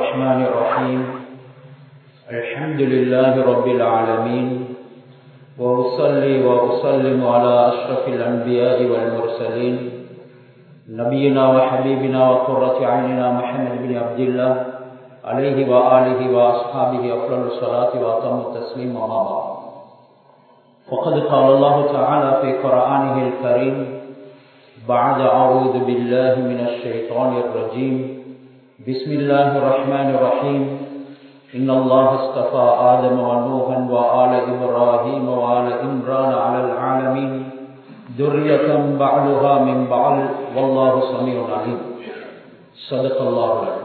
الرحمن الرحيم الحمد لله رب العالمين وأصلي وأسلم على أشرف الأنبياء والمرسلين نبينا وحبيبنا وقرة عيننا محمد بن عبد الله عليه وآله وأصحابه أفضل الصلاة وأتم التسليم وما بعد وقد قال الله تعالى في قرآنه الكريم بعد أعوذ بالله من الشيطان الرجيم بسم الله الرحمن الرحيم إن الله اصطفى آدم ونوحا وآل إبراهيم وآل إمران على العالمين ذرية بعضها من بعض والله سميع عليم صدق الله العظيم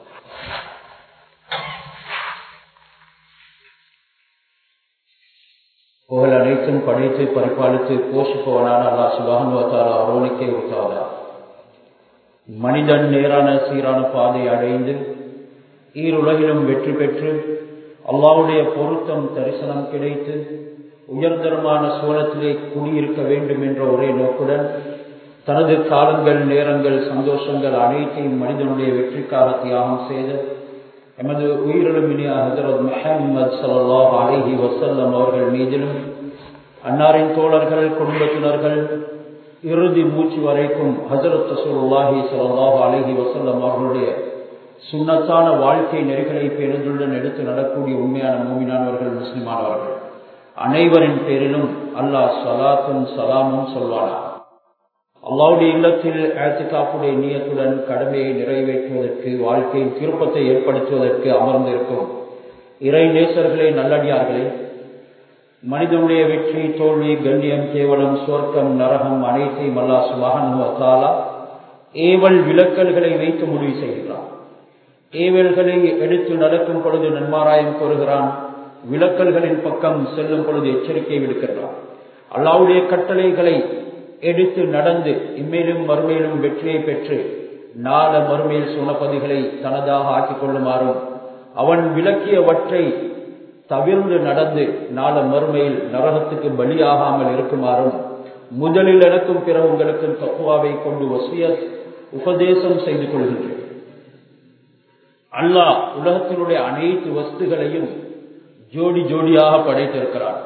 புகழ் அனைத்தும் படைத்து பரிபாலித்து போஷிப்பவனான அல்லா சுபானுவத்தால் அவரோனுக்கே உத்தாதா மனிதன் நேரான சீரான பாதை அடைந்து ஈருலகிலும் வெற்றி பெற்று அல்லாவுடைய பொருத்தம் தரிசனம் கிடைத்து உயர்தரமான சோழத்திலே குடியிருக்க வேண்டும் என்ற ஒரே நோக்குடன் தனது காலங்கள் நேரங்கள் சந்தோஷங்கள் அனைத்தையும் மனிதனுடைய வெற்றிக்காக தியாகம் செய்து எமது உயிரிழமினிய ஹசரத் முஹம்மது சல்லாஹ் அலிஹி வசல்லம் அவர்கள் மீதிலும் அன்னாரின் தோழர்கள் குடும்பத்தினர்கள் இறுதி மூச்சு வரைக்கும் ஹசரத் ரசூல்லாஹி சல்லாஹ் அலிஹி வசல்லம் அவர்களுடைய சுண்ணத்தான வாழ்க்கை நெறிகளை பேருந்துடன் எடுத்து நடக்கூடிய உண்மையான மூமினானவர்கள் முஸ்லிமானவர்கள் அனைவரின் பேரிலும் அல்லாஹ் சலாத்தும் சலாமும் சொல்வானா அல்லாவுடைய இல்லத்தில் ஆழ்த்துக்காப்புடைய நீயத்துடன் கடமையை நிறைவேற்றுவதற்கு வாழ்க்கையின் திருப்பத்தை ஏற்படுத்துவதற்கு அமர்ந்திருக்கும் இறை நேசர்களே நல்லடியார்களே மனிதனுடைய வெற்றி தோல்வி கண்ணியம் கேவலம் சுவர்க்கம் நரகம் அனைத்தையும் அல்லா சுமகன்தாலா ஏவல் விளக்கல்களை வைத்து முடிவு செய்கிறான் ஏவல்களை எடுத்து நடக்கும் பொழுது நன்மாராயம் கோருகிறான் விளக்கல்களின் பக்கம் செல்லும் பொழுது எச்சரிக்கை விடுக்கின்றான் அல்லாவுடைய கட்டளைகளை எடுத்து நடந்து இம்மேலும் மறுமையிலும் வெற்றியை பெற்று நாள மறுமையில் சுனப்பதிகளை தனதாக ஆக்கிக் கொள்ளுமாறும் அவன் விளக்கியவற்றை தவிர்ந்து நடந்து நாள மறுமையில் நரகத்துக்கு பலியாகாமல் இருக்குமாறும் முதலில் எனக்கும் பிற உங்களுக்கும் தக்குவாவை கொண்டு வசிய உபதேசம் செய்து கொள்கின்றேன் அல்லாஹ் உலகத்தினுடைய அனைத்து வஸ்துகளையும் ஜோடி ஜோடியாக படைத்திருக்கிறார்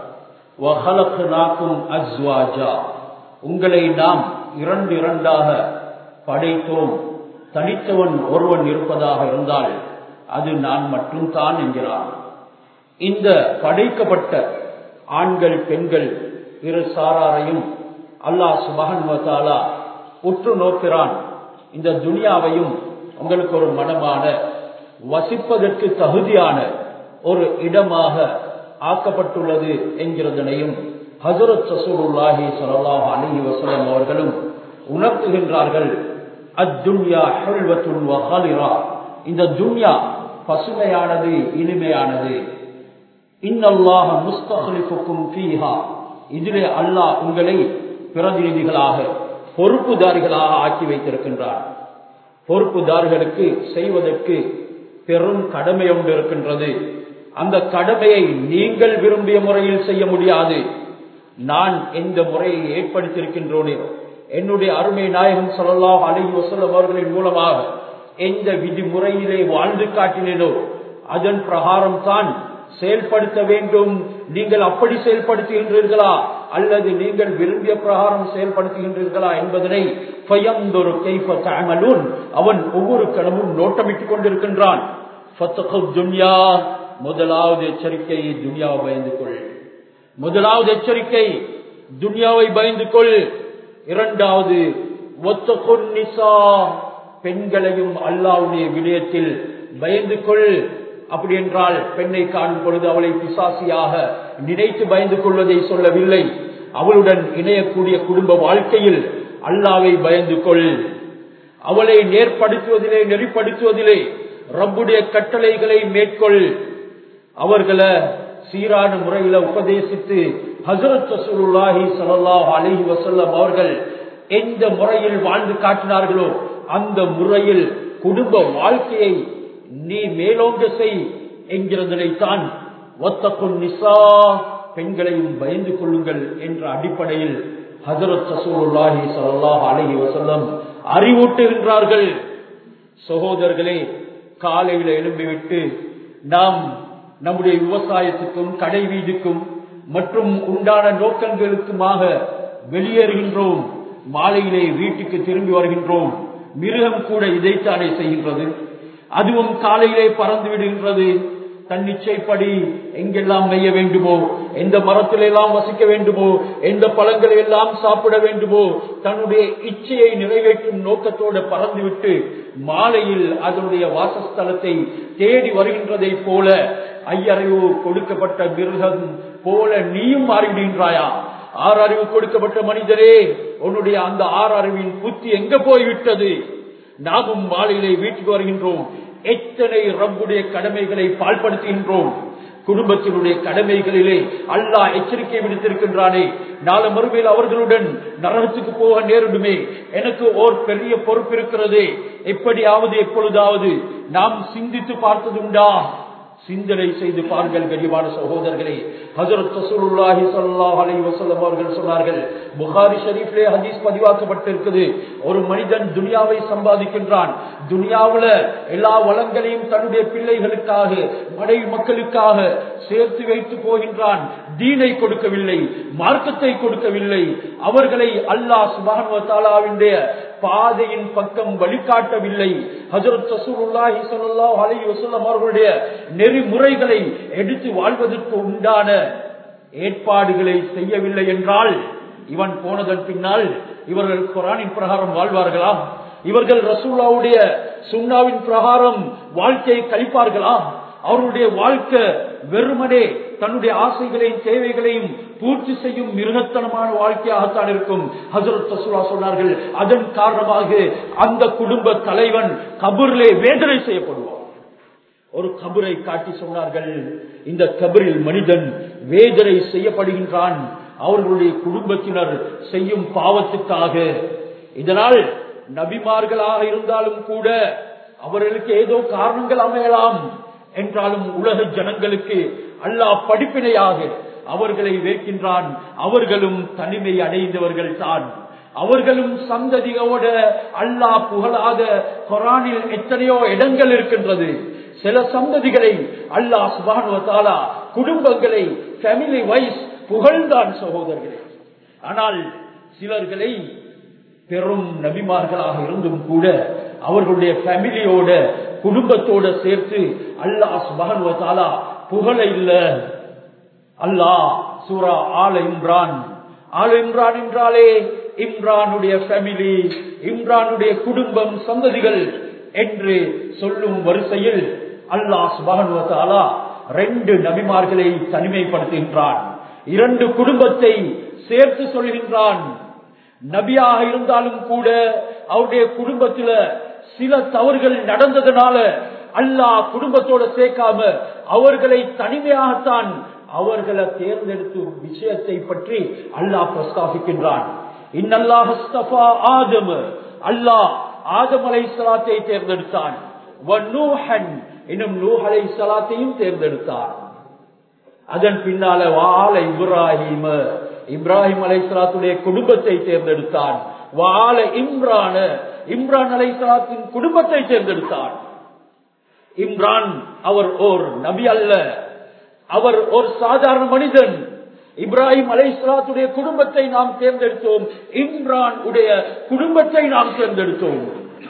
உங்களை நாம் இரண்டு இரண்டாக படைத்தோம் தனித்தவன் ஒருவன் இருப்பதாக இருந்தால் அது நான் மட்டும் தான் என்கிறான் இந்த படைக்கப்பட்ட ஆண்கள் பெண்கள் இரு சாராரையும் அல்லாஹ் சுபகன் வத்தாலா உற்று நோக்கிறான் இந்த துனியாவையும் உங்களுக்கு ஒரு மனமான வசிப்பதற்கு தகுதியான ஒரு இடமாக ஆக்கப்பட்டுள்ளது என்கிறதனையும் ஹசரத் சசூருல்லாஹி சல்லாஹ் அலி வசலம் அவர்களும் உணர்த்துகின்றார்கள் அத்துன்யா ஹெல்வத்துன் வஹாலிரா இந்த துன்யா பசுமையானது இனிமையானது இன்னல்லாஹ முஸ்தஹலிஃபுக்கும் ஃபீஹா இதிலே அல்லாஹ் உங்களை பிரதிநிதிகளாக பொறுப்புதாரிகளாக ஆக்கி வைத்திருக்கின்றார் பொறுப்புதாரிகளுக்கு செய்வதற்கு பெரும் கடமை ஒன்று இருக்கின்றது அந்த கடமையை நீங்கள் விரும்பிய முறையில் செய்ய முடியாது நான் எந்த முறையை ஏற்படுத்தியிருக்கின்றோனே என்னுடைய அருமை நாயகம் சொல்லலாம் அலி வசலம் அவர்களின் மூலமாக எந்த விதிமுறையிலே வாழ்ந்து காட்டினேனோ அதன் பிரகாரம் தான் செயல்படுத்த வேண்டும் நீங்கள் அப்படி செயல்படுத்துகின்றீர்களா அல்லது நீங்கள் விரும்பிய பிரகாரம் செயல்படுத்துகின்றீர்களா என்பதனை அவன் ஒவ்வொரு கணமும் நோட்டமிட்டுக் கொண்டிருக்கின்றான் முதலாவது எச்சரிக்கை துனியாவை பயந்து கொள் முதலாவது எச்சரிக்கை துனியாவை பயந்து கொள் இரண்டாவது பெண்களையும் அல்லாவுடைய விடயத்தில் பயந்து கொள் அப்படி என்றால் பெண்ணை காணும் பொழுது அவளை பிசாசியாக நினைத்து பயந்து கொள்வதை சொல்லவில்லை அவளுடன் இணையக்கூடிய குடும்ப வாழ்க்கையில் அல்லாவை பயந்து கொள் அவளை நேர்படுத்துவதிலே நெறிப்படுத்துவதிலே ரப்புடைய கட்டளைகளை மேற்கொள் அவர்களை சீரான முறையில உபதேசித்து ஹசரத் ரசூலுல்லாஹி ஸல்லல்லாஹு அலைஹி வஸல்லம் அவர்கள் எந்த முறையில் வாழ்ந்து காட்டினார்களோ அந்த முறையில் குடும்ப வாழ்க்கையை நீ மேலோங்க செய் என்கிறதனைத்தான் ஒத்தக்குன் நிசா பெண்களையும் பயந்து கொள்ளுங்கள் என்ற அடிப்படையில் ஹசரத் ரசூலுல்லாஹி ஸல்லல்லாஹு அலைஹி வஸல்லம் அறிவூட்டுகின்றார்கள் சகோதரர்களே காலையில எழும்பிவிட்டு நாம் நம்முடைய விவசாயத்துக்கும் கடை வீதுக்கும் மற்றும் உண்டான நோக்கங்களுக்குமாக வெளியேறுகின்றோம் மாலையிலே வீட்டுக்கு திரும்பி வருகின்றோம் மிருகம் கூட இதைத்தானே செய்கின்றது அதுவும் காலையிலே பறந்து விடுகின்றது தன் இச்சைப்படி எங்கெல்லாம் மெய்ய வேண்டுமோ எந்த மரத்தில் எல்லாம் வசிக்க வேண்டுமோ எந்த பழங்களை எல்லாம் சாப்பிட வேண்டுமோ தன்னுடைய இச்சையை நிறைவேற்றும் நோக்கத்தோடு பறந்துவிட்டு மாலையில் அதனுடைய வாசஸ்தலத்தை தேடி வருகின்றதை போல ஐயறிவு கொடுக்கப்பட்ட மிருகம் போல நீயும் மாறிவிடுகின்றாயா ஆறு அறிவு கொடுக்கப்பட்ட மனிதரே உன்னுடைய அந்த ஆறு அறிவின் புத்தி எங்க போய்விட்டது நாமும் மாலையிலே வீட்டுக்கு வருகின்றோம் எத்தனை ரப்புடைய கடமைகளை பால்படுத்துகின்றோம் குடும்பத்தினுடைய கடமைகளிலே அல்லாஹ் எச்சரிக்கை விடுத்திருக்கின்றானே நாளை மறுமையில் அவர்களுடன் நரகத்துக்கு போக நேரிடுமே எனக்கு ஓர் பெரிய பொறுப்பு இருக்கிறது எப்படியாவது எப்பொழுதாவது நாம் சிந்தித்து பார்த்ததுண்டா சிந்தனை செய்து பாருங்கள் கனிவான சகோதரர்களே ஹஜரத் ரசூலுல்லாஹி ஸல்லல்லாஹு அலைஹி வஸல்லம் அவர்கள் சொன்னார்கள் புகாரி ஷரீஃப்லே ஹதீஸ் பதிவாக்கப்பட்டிருக்குது ஒரு மனிதன் துனியாவை சம்பாதிக்கின்றான் துனியாவுல எல்லா வளங்களையும் தன்னுடைய பிள்ளைகளுக்காக மனைவி மக்களுக்காக சேர்த்து வைத்து போகின்றான் தீனை கொடுக்கவில்லை மார்க்கத்தை கொடுக்கவில்லை அவர்களை அல்லாஹ் சுபானுவ தாலாவினுடைய பாதையின் பக்கம் வழிகாட்டவில்லை ஹஜரத் ரசூலுல்லாஹி ஸல்லல்லாஹு அலைஹி வஸல்லம் அவர்களுடைய நெறிமுறைகளை எடுத்து வாழ்வதற்கு உண்டான ஏற்பாடுகளை செய்யவில்லை என்றால் இவன் போனதன் பின்னால் இவர்கள் குரானின் பிரகாரம் வாழ்வார்களா இவர்கள் ரசூலாவுடைய சுண்ணாவின் பிரகாரம் வாழ்க்கையை கழிப்பார்களா அவருடைய வாழ்க்கை வெறுமனே தன்னுடைய ஆசைகளையும் தேவைகளையும் பூர்த்தி செய்யும் மிருகத்தனமான வாழ்க்கையாகத்தான் இருக்கும் ஹசரத் ரசூலா சொன்னார்கள் அதன் காரணமாக அந்த குடும்ப தலைவன் கபூரிலே வேதனை செய்யப்படுவான் ஒரு கபரை காட்டி சொன்னார்கள் இந்த கபரில் மனிதன் வேதனை செய்யப்படுகின்றான் அவர்களுடைய குடும்பத்தினர் செய்யும் பாவத்துக்காக இதனால் நபிமார்களாக இருந்தாலும் கூட அவர்களுக்கு ஏதோ காரணங்கள் அமையலாம் என்றாலும் உலக ஜனங்களுக்கு அல்லாஹ் படிப்பினையாக அவர்களை வேர்க்கின்றான் அவர்களும் தனிமை அடைந்தவர்கள் தான் அவர்களும் சந்ததியோட அல்லாஹ் புகழாத குரானில் எத்தனையோ இடங்கள் இருக்கின்றது சில சந்ததிகளை அல்லாஹ் சுபானுவத்தாலா குடும்பங்களை ஃபேமிலி வைஸ் புகழ்ந்தான் சகோதரர்களே ஆனால் சிலர்களை பெரும் நபிமார்களாக இருந்தும் கூட அவர்களுடைய ஃபேமிலியோட குடும்பத்தோட சேர்த்து அல்லாஹ் சுபானுவத்தாலா புகழ இல்ல அல்லாஹ் சூரா ஆல இம்ரான் ஆல இம்ரான் என்றாலே இம்ரானுடைய ஃபேமிலி இம்ரானுடைய குடும்பம் சந்ததிகள் என்று சொல்லும் வரிசையில் அல்லாஹ் சுபானுவத்தாலா ரெண்டு நபிமார்களை தனிமைப்படுத்துகின்றான் இரண்டு குடும்பத்தை சேர்த்து சொல்கின்றான் நபியாக இருந்தாலும் கூட அவருடைய குடும்பத்துல சில தவறுகள் நடந்ததுனால அல்லாஹ் குடும்பத்தோட சேர்க்காம அவர்களை தனிமையாகத்தான் அவர்களை தேர்ந்தெடுக்கும் விஷயத்தை பற்றி அல்லாஹ் பிரஸ்தாபிக்கின்றான் இன்னல்லாஹ் ஆதம் அல்லாஹ் ஆதம் அலை சலாத்தை தேர்ந்தெடுத்தான் இன்னும் நூஹ் அலை சலாத்தையும் தேர்ந்தெடுத்தான் அதன் பின்னால வாழ இப்ராஹிம இப்ராஹிம் அலை சலாத்துடைய குடும்பத்தை தேர்ந்தெடுத்தான் வாழ இம்ரான இம்ரான் அலை சலாத்தின் குடும்பத்தை தேர்ந்தெடுத்தான் இம்ரான் அவர் ஓர் நபி அல்ல அவர் ஒரு சாதாரண மனிதன் இப்ராஹிம் அலை சலாத்துடைய குடும்பத்தை நாம் தேர்ந்தெடுத்தோம் இம்ரான் உடைய குடும்பத்தை நாம் தேர்ந்தெடுத்தோம்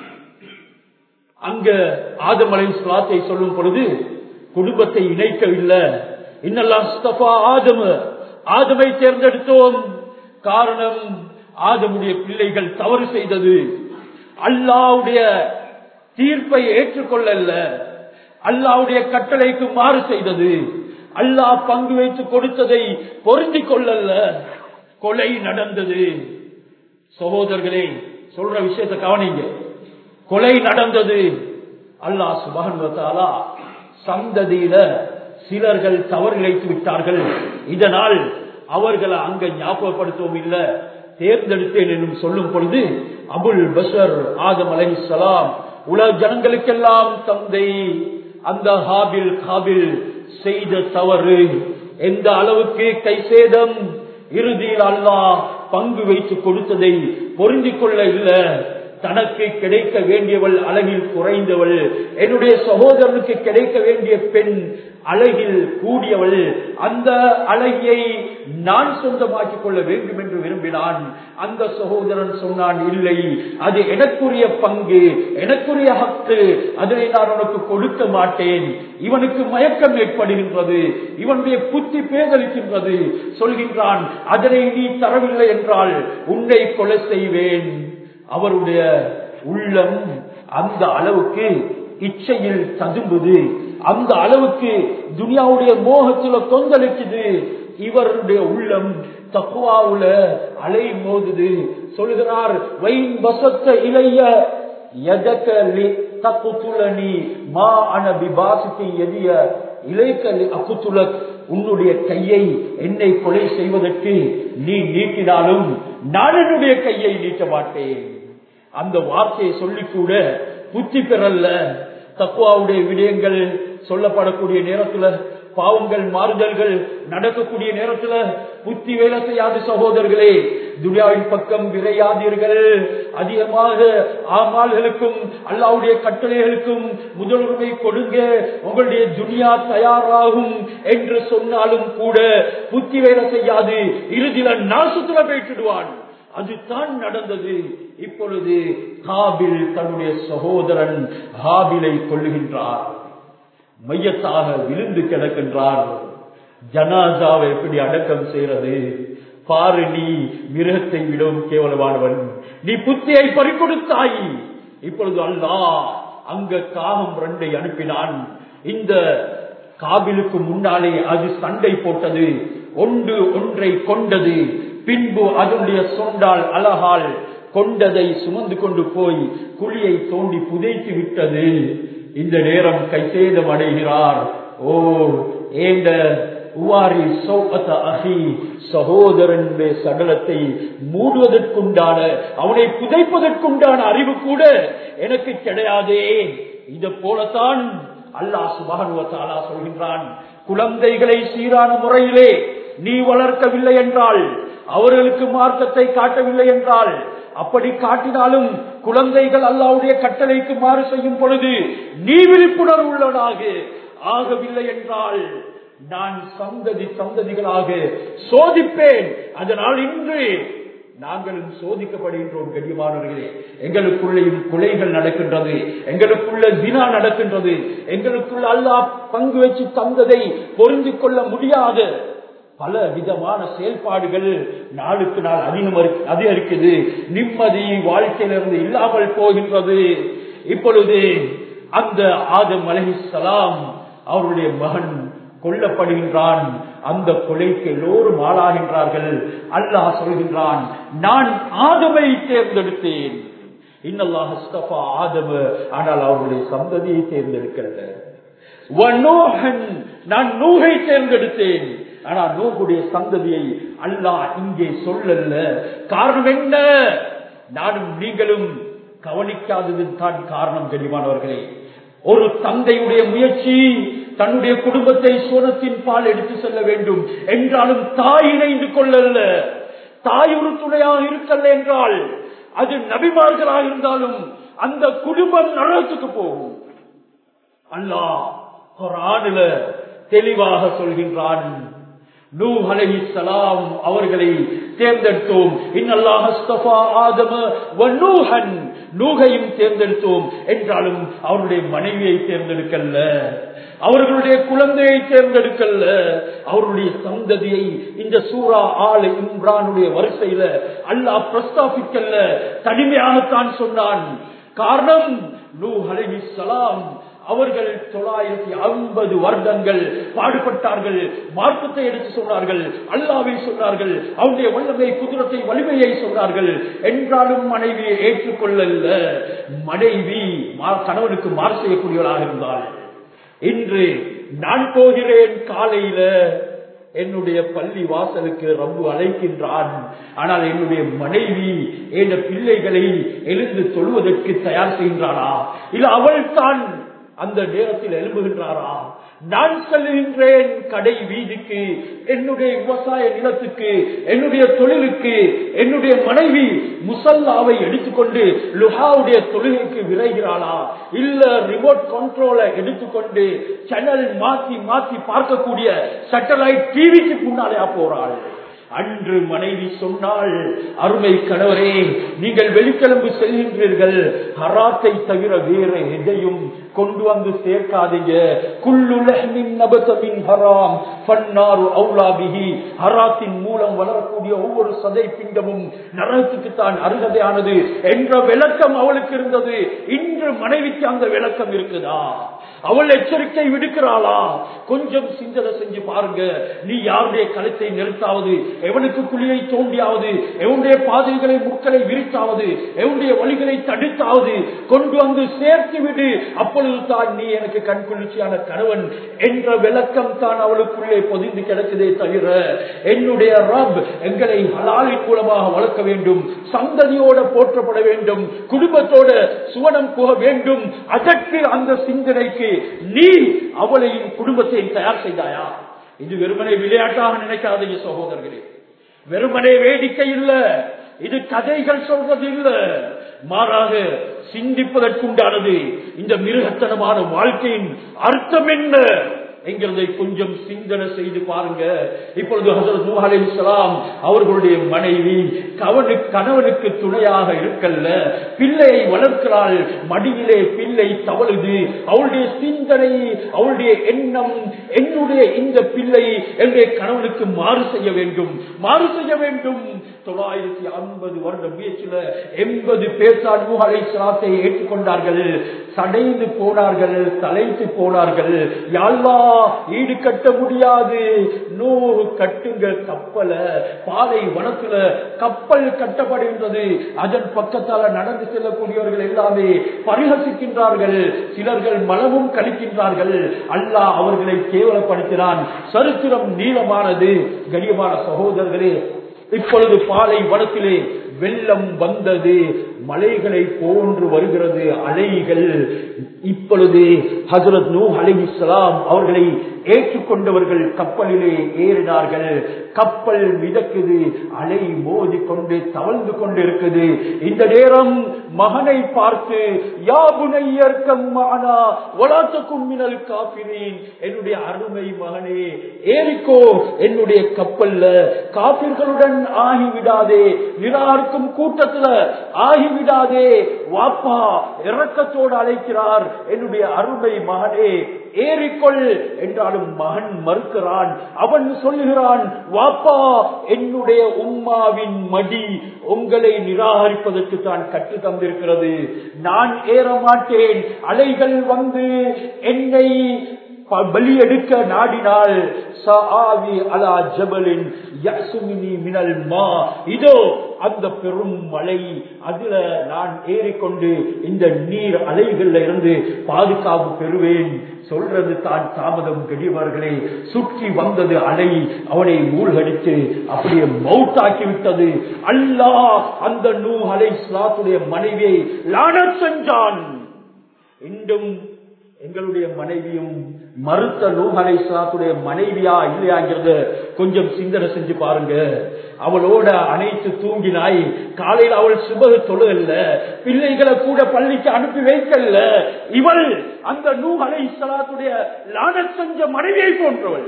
அங்க ஆதம் அலை சலாத்தை சொல்லும் பொழுது குடும்பத்தை இணைக்கவில்லை இன்னெல்லாம் ஆதம ஆதமை தேர்ந்தெடுத்தோம் காரணம் ஆதமுடைய பிள்ளைகள் தவறு செய்தது அல்லாவுடைய தீர்ப்பை ஏற்றுக்கொள்ளல அல்லாவுடைய கட்டளைக்கு மாறு செய்தது அல்லாஹ் பங்கு வைத்து கொடுத்ததை பொருந்திக் கொள்ளல கொலை நடந்தது சகோதரர்களே சொல்ற விஷயத்தை கவனிங்க கொலை நடந்தது அல்லாஹ் சுபான்வத்தாலா சந்ததியில சிலர்கள் தவறு இழைத்து விட்டார்கள் இதனால் அவர்களை அங்க ஞாபகப்படுத்தவும் இல்ல தேர்ந்தெடுத்தேன் என்றும் சொல்லும் பொழுது அபுல் பஷர் ஆதம் அலை சலாம் உலக ஜனங்களுக்கெல்லாம் தந்தை அந்த ஹாபில் காபில் செய்த தவறு எந்த அளவுக்கு கை சேதம் இறுதியில் அல்லாஹ் பங்கு வைத்து கொடுத்ததை பொருந்திக் கொள்ள இல்ல தனக்கு கிடைக்க வேண்டியவள் அழகில் குறைந்தவள் என்னுடைய சகோதரனுக்கு கிடைக்க வேண்டிய பெண் அழகில் கூடியவள் அந்த அழகியை நான் சொந்தமாக்கிக் கொள்ள வேண்டும் என்று விரும்பினான் அந்த சகோதரன் சொன்னான் இல்லை அது எனக்குரிய பங்கு எனக்குரிய ஹக்கு அதனை நான் உனக்கு கொடுக்க மாட்டேன் இவனுக்கு மயக்கம் ஏற்படுகின்றது இவனுடைய புத்தி பேதலிக்கின்றது சொல்கின்றான் அதனை நீ தரவில்லை என்றால் உன்னை கொலை செய்வேன் அவருடைய உள்ளம் அந்த அளவுக்கு இச்சையில் ததும்புது அந்த அளவுக்கு துனியாவுடைய மோகத்துல கொந்தளிக்குது இவருடைய உள்ளம் தக்குவாவுல அலை மோதுது சொல்கிறார் வைன் வசத்த இளைய எதக்கலி தக்குத்துலனி மா அனபி பாசித்தி எதிய இலைக்கலி அக்குத்துலக் உன்னுடைய கையை என்னை கொலை செய்வதற்கு நீ நீட்டினாலும் நான் என்னுடைய கையை நீட்ட மாட்டேன் அந்த வார்த்தையை சொல்லி கூட புத்தி பெறல்ல தக்குவாவுடைய விடயங்கள் சொல்லப்படக்கூடிய நேரத்துல பாவங்கள் மாறுதல்கள் நடக்கக்கூடிய நேரத்துல புத்தி வேலை செய்யாது சகோதரர்களே துனியாவின் பக்கம் விரையாதீர்கள் அதிகமாக ஆமால்களுக்கும் அல்லாவுடைய கட்டளைகளுக்கும் முதலுரிமை கொடுங்க உங்களுடைய துனியா தயாராகும் என்று சொன்னாலும் கூட புத்தி வேலை செய்யாது இறுதியில நாசத்துல போயிட்டுடுவான் அதுதான் நடந்தது இப்பொழுது ஹாபில் தன்னுடைய சகோதரன் ஹாபிலை கொள்ளுகின்றார் மையத்தாக விழுந்து கிடக்கின்றார் ஜனாசாவை எப்படி அடக்கம் செய்யறது பாரு நீ மிருகத்தை விடவும் கேவலமானவன் நீ புத்தியை பறிக்கொடுத்தாய் இப்பொழுது அல்லா அங்க காகம் ரெண்டை அனுப்பினான் இந்த காபிலுக்கு முன்னாலே அது சண்டை போட்டது ஒன்று ஒன்றை கொண்டது பின்பு அதனுடைய சொண்டால் அழகால் கொண்டதை சுமந்து கொண்டு போய் குழியை தோண்டி புதைத்து விட்டது இந்த நேரம் கைசேதம் அடைகிறார் ஓ ஏண்ட உவாரி சௌகத அகி சகோதரனுடைய சடலத்தை மூடுவதற்குண்டான அவனை புதைப்பதற்குண்டான அறிவு கூட எனக்கு கிடையாதே இதை போலத்தான் அல்லாஹ் சுபானுவத்தாலா சொல்கின்றான் குழந்தைகளை சீரான முறையிலே நீ வளர்க்கவில்லை என்றால் அவர்களுக்கு மார்க்கத்தை காட்டவில்லை என்றால் அப்படி காட்டினாலும் குழந்தைகள் அல்லாவுடைய கட்டளைக்கு மாறு செய்யும் பொழுது நீ விழிப்புணர்வு உள்ளவனாக ஆகவில்லை என்றால் நான் சந்ததி சந்ததிகளாக சோதிப்பேன் அதனால் இன்று நாங்களும் சோதிக்கப்படுகின்றோம் கண்ணியமானவர்களே எங்களுக்குள்ளேயும் கொலைகள் நடக்கின்றது எங்களுக்குள்ள தினா நடக்கின்றது எங்களுக்குள்ள அல்லா பங்கு வச்சு தந்ததை பொருந்து கொள்ள முடியாத பல விதமான செயல்பாடுகள் நாளுக்கு நாள் அதிகம் அதிகரிக்குது நிம்மதி வாழ்க்கையிலிருந்து இல்லாமல் போகின்றது இப்பொழுது அந்த ஆதம் அலஹிசலாம் அவருடைய மகன் கொல்லப்படுகின்றான் அந்த கொலைக்கு எல்லோரும் ஆளாகின்றார்கள் அல்லாஹ் சொல்கின்றான் நான் ஆதமை தேர்ந்தெடுத்தேன் இன்னல்லாஹ் ஆதம ஆனால் அவருடைய சந்ததியை தேர்ந்தெடுக்கல நான் நூகை தேர்ந்தெடுத்தேன் ஆனா நூகுடைய சந்ததியை அல்லாஹ் இங்கே சொல்லல காரணம் என்ன நானும் நீங்களும் கவனிக்காதது தான் காரணம் தெளிவானவர்களே ஒரு தந்தையுடைய முயற்சி தன்னுடைய குடும்பத்தை சோனத்தின் பால் எடுத்து செல்ல வேண்டும் என்றாலும் தாய் இணைந்து கொள்ளல தாய் ஒரு துணையாக இருக்கல்ல என்றால் அது நபிமார்களாக இருந்தாலும் அந்த குடும்பம் நரகத்துக்கு போகும் அல்லாஹ் குரானில தெளிவாக சொல்கின்றான் நூ அலஹி சலாம் அவர்களை தேர்ந்தெடுத்தோம் இன்னல்லாஹ் ஆதம வன்னூஹன் நூகையும் தேர்ந்தெடுத்தோம் என்றாலும் அவருடைய மனைவியை தேர்ந்தெடுக்கல்ல அவர்களுடைய குழந்தையை தேர்ந்தெடுக்கல்ல அவருடைய சந்ததியை இந்த சூரா ஆலை இம்ரானுடைய வரிசையில அல்லாஹ் பிரஸ்தாபிக்கல்ல தனிமையாகத்தான் சொன்னான் காரணம் நூ அலஹி சலாம் அவர்கள் தொள்ளாயிரத்தி ஐம்பது வருடங்கள் பாடுபட்டார்கள் மார்க்கத்தை எடுத்து சொன்னார்கள் அல்லாவை சொன்னார்கள் அவருடைய வல்லமை குதிரத்தை வலிமையை சொன்னார்கள் என்றாலும் மனைவியை ஏற்றுக்கொள்ளல மனைவி கணவனுக்கு மாறு செய்யக்கூடியவளாக இருந்தாள் இன்று நான் போகிறேன் காலையில என்னுடைய பள்ளி வாசலுக்கு ரொம்ப அழைக்கின்றான் ஆனால் என்னுடைய மனைவி என் பிள்ளைகளை எழுந்து தொழுவதற்கு தயார் செய்கின்றானா இல்ல அவள் தான் அந்த நேரத்தில் எழும்புகின்றாரா நான் செல்கின்றேன் கடை வீதிக்கு என்னுடைய விவசாய நிலத்துக்கு என்னுடைய தொழிலுக்கு என்னுடைய மனைவி முசல்லாவை எடுத்துக்கொண்டு லுஹாவுடைய தொழுகைக்கு விரைகிறாளா இல்ல ரிமோட் கண்ட்ரோலை எடுத்துக்கொண்டு சேனல் மாத்தி மாத்தி பார்க்கக்கூடிய சேட்டலைட் டிவிக்கு முன்னாலே போறாள் அன்று மனைவி சொன்னாள் அருமை கணவரே நீங்கள் வெளிக்கிழம்பு செல்கின்றீர்கள் ஹராத்தை தவிர வேற எதையும் கொண்டு வந்து சேர்க்காதீங்க குள்ளுலகின் நபத்தமின் ஹராம் பன்னாறு அவுலாபிகி ஹராத்தின் மூலம் வளரக்கூடிய ஒவ்வொரு சதை பிண்டமும் நரகத்துக்கு தான் அருகதையானது என்ற விளக்கம் அவளுக்கு இருந்தது இன்று மனைவிக்கு அந்த விளக்கம் இருக்குதா அவள் எச்சரிக்கை விடுக்கிறாளா கொஞ்சம் சிந்தனை செஞ்சு பாருங்க நீ யாருடைய கழுத்தை நிறுத்தாவது எவனுக்கு குழியை தோண்டியாவது எவனுடைய பாதைகளை முக்களை விரித்தாவது எவனுடைய வழிகளை தடுத்தாவது கொண்டு வந்து சேர்த்து விடு அப்பொழுது தான் நீ எனக்கு கண் குளிர்ச்சியான கணவன் என்ற விளக்கம் தான் அவளுக்குள்ளே பொதிந்து கிடக்குதே தவிர என்னுடைய ரப் எங்களை ஹலாலின் மூலமாக வளர்க்க வேண்டும் சந்ததியோட போற்றப்பட வேண்டும் குடும்பத்தோட சுவனம் போக வேண்டும் அதற்கு அந்த சிந்தனைக்கு நீ அவளையும் குடும்பத்தையும் தயார் செய்தாயா இது வெறுமனே விளையாட்டாக நினைக்காதீங்க சகோதரர்களே வெறுமனே வேடிக்கை இல்ல இது கதைகள் சொல்றது இல்ல மாறாக சிந்திப்பதற்குண்டானது இந்த மிருகத்தனமான வாழ்க்கையின் அர்த்தம் என்ன என்கிறதை கொஞ்சம் சிந்தனை செய்து பாருங்க இப்பொழுது ஹசரத் நூஹ் அலைஹிஸ்ஸலாம் அவர்களுடைய மனைவி கவனு கணவனுக்கு துணையாக இருக்கல்ல பிள்ளையை வளர்க்கிறாள் மடியிலே பிள்ளை தவழுது அவளுடைய சிந்தனை அவளுடைய எண்ணம் என்னுடைய இந்த பிள்ளை என்னுடைய கணவனுக்கு மாறு செய்ய வேண்டும் மாறு செய்ய வேண்டும் தொள்ளாயிரத்தி ஐம்பது வருட முயற்சியில எண்பது பேசால் நூஹ் அலைஹிஸ்ஸலாத்தை ஏற்றுக்கொண்டார்கள் சடைந்து போனார்கள் தலைத்து போனார்கள் யாழ்லா ஈடு கட்ட முடியாது நூறு கட்டுங்க கப்பல பாலை வனத்துல கப்பல் கட்டப்படுகின்றது அதன் பக்கத்தால நடந்து செல்லக்கூடியவர்கள் எல்லாமே பரிகசிக்கின்றார்கள் சிலர்கள் மனமும் கழிக்கின்றார்கள் அல்லாஹ் அவர்களை கேவலப்படுத்தினான் சரித்திரம் நீளமானது கண்ணியமான சகோதரர்களே இப்பொழுது பாலை வனத்திலே வெள்ளம் வந்தது மலைகளை போன்று வருகிறது அலைகள் இப்பொழுது ஹசரத் நூ அலிஹிஸ்லாம் அவர்களை ஏற்றுக்கொண்டவர்கள் கப்பலிலே ஏறினார்கள் கப்பல் மிதக்குது அலை மோதி கொண்டு தவழ்ந்து கொண்டு இருக்குது இந்த நேரம் மகனை பார்த்து யாபுனையர்க்கம் மானா ஒலாத்தக்கும் மினல் காப்பிரீன் என்னுடைய அருமை மகனே ஏறிக்கோ என்னுடைய கப்பல்ல காப்பிர்களுடன் ஆகிவிடாதே நிரார்க்கும் கூட்டத்துல ஆகிவிடாதே வாப்பா இறக்கத்தோடு அழைக்கிறார் என்னுடைய அருமை மகனே ஏறிக்கொள் என்றாலும் மகன் மறுக்கிறான் அவன் சொல்லுகிறான் வாப்பா என்னுடைய உம்மாவின் மடி உங்களை நிராகரிப்பதற்கு தான் கற்று தந்திருக்கிறது நான் ஏற மாட்டேன் அலைகள் வந்து என்னை பலி எடுக்க நாடினால் சஆவி அலா ஜபலின் யசுமினி மினல் மா இதோ அந்த பெரும் மலை அதுல நான் ஏறிக்கொண்டு இந்த நீர் அலைகள்ல இருந்து பாதுகாப்பு பெறுவேன் சொல்றது தான் தாமதம் கெடியவர்களே சுற்றி வந்தது அலை அவனை மூழ்கடித்து அப்படியே மவுத்தாக்கி விட்டது அல்லாஹ் அந்த நூ அலை ஸ்லாத்துடைய மனைவியை லான சென்றான் இன்றும் எங்களுடைய மனைவியும் மறுத்த நூகலை சாத்துடைய மனைவியா இல்லையாங்கிறத கொஞ்சம் சிந்தனை செஞ்சு பாருங்க அவளோட அனைத்து தூங்கினாய் காலையில் அவள் சுபக தொழுகல்ல பிள்ளைகளை கூட பள்ளிக்கு அனுப்பி வைக்கல இவள் அந்த நூகலை சலாத்துடைய லான செஞ்ச மனைவியை போன்றவள்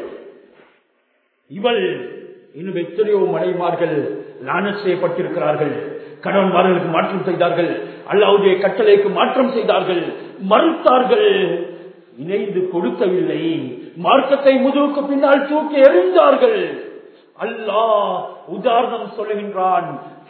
இவள் இன்னும் எத்தனையோ மனைமார்கள் லான செய்யப்பட்டிருக்கிறார்கள் கணவன்மார்களுக்கு மாற்றம் செய்தார்கள் அல்லாவுடைய கட்டளைக்கு மாற்றம் செய்தார்கள் மறுத்தார்கள் இணைந்து கொடுக்கவில்லை மார்க்கத்தை முதுகுக்கு பின்னால் தூக்கி எறிந்தார்கள் அல்லாஹ் உதாரணம் சொல்லுகின்றான்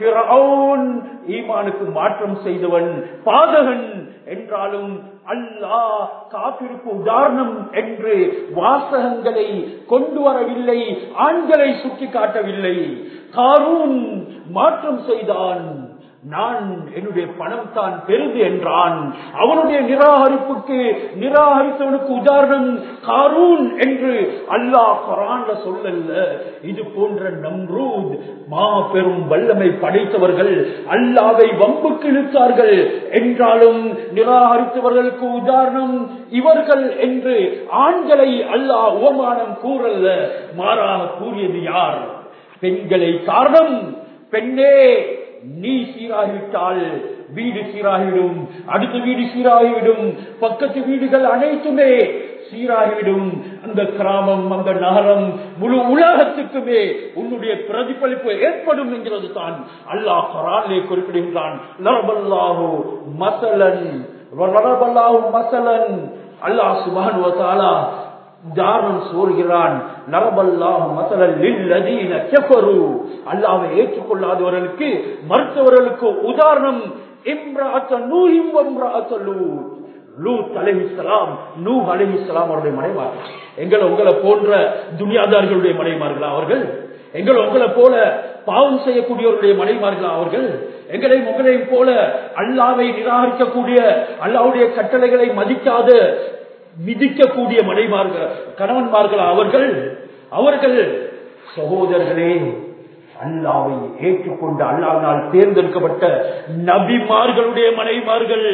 ஈமானுக்கு மாற்றம் செய்தவன் பாதகன் என்றாலும் அல்லாஹ் காப்பிற்கு உதாரணம் என்று வாசகங்களை கொண்டு வரவில்லை ஆண்களை சுட்டி காட்டவில்லை காரூன் மாற்றம் செய்தான் நான் என்னுடைய பணம் தான் பெருது என்றான் அவனுடைய நிராகரிப்புக்கு நிராகரித்தவனுக்கு உதாரணம் காரூன் என்று அல்லாஹ் குரான்ல சொல்லல இது போன்ற நம்ரூத் மாபெரும் வல்லமை படைத்தவர்கள் அல்லாவை வம்புக்கு இழுத்தார்கள் என்றாலும் நிராகரித்தவர்களுக்கு உதாரணம் இவர்கள் என்று ஆண்களை அல்லாஹ் உவமானம் கூறல்ல மாறாக கூறியது யார் பெண்களை காரணம் பெண்ணே நீ சீராகிவிட்டால் வீடு சீராகிவிடும் அடுத்த வீடு சீராகிவிடும் பக்கத்து வீடுகள் அனைத்துமே சீராகிவிடும் அந்த கிராமம் அந்த நகரம் முழு உலகத்துக்குமே உன்னுடைய பிரதிபலிப்பு ஏற்படும் என்கிறது தான் அல்லாஹ் குரானிலே குறிப்பிடுகின்றான் லரபல்லாஹு மசலன் லரபல்லாஹு மசலன் அல்லாஹ் சுபான் வதாலா உதாரணம் சோறுகிறான் நரபல்லாஹு மசலல் லில்லதீன கஃபரு அல்லாஹ்வை ஏற்றுக்கொள்ளாதவர்களுக்கு மறுத்தவர்களுக்கு உதாரணம் இம்ராஅத்த நூஹிம் வ இம்ராஅத்த லூத் லூத் அலைஹிஸ்ஸலாம் நூஹ் அலைஹிஸ்ஸலாம் அவருடைய மனைவார்கள் எங்களை உங்களை போன்ற துனியாதார்களுடைய மனைமார்களா அவர்கள் எங்கள் உங்களை போல பாவம் செய்யக்கூடியவருடைய மனைமார்களா அவர்கள் எங்களையும் உங்களையும் போல அல்லாவை நிராகரிக்கக்கூடிய அல்லாவுடைய கட்டளைகளை மதிக்காத மிதிக்கக்கூடிய மனைமார்கள் கணவன்மார்களா அவர்கள் அவர்கள் சகோதரர்களே அல்லாவை ஏற்றுக்கொண்ட அல்லாவினால் தேர்ந்தெடுக்கப்பட்ட நபிமார்களுடைய மனைமார்கள்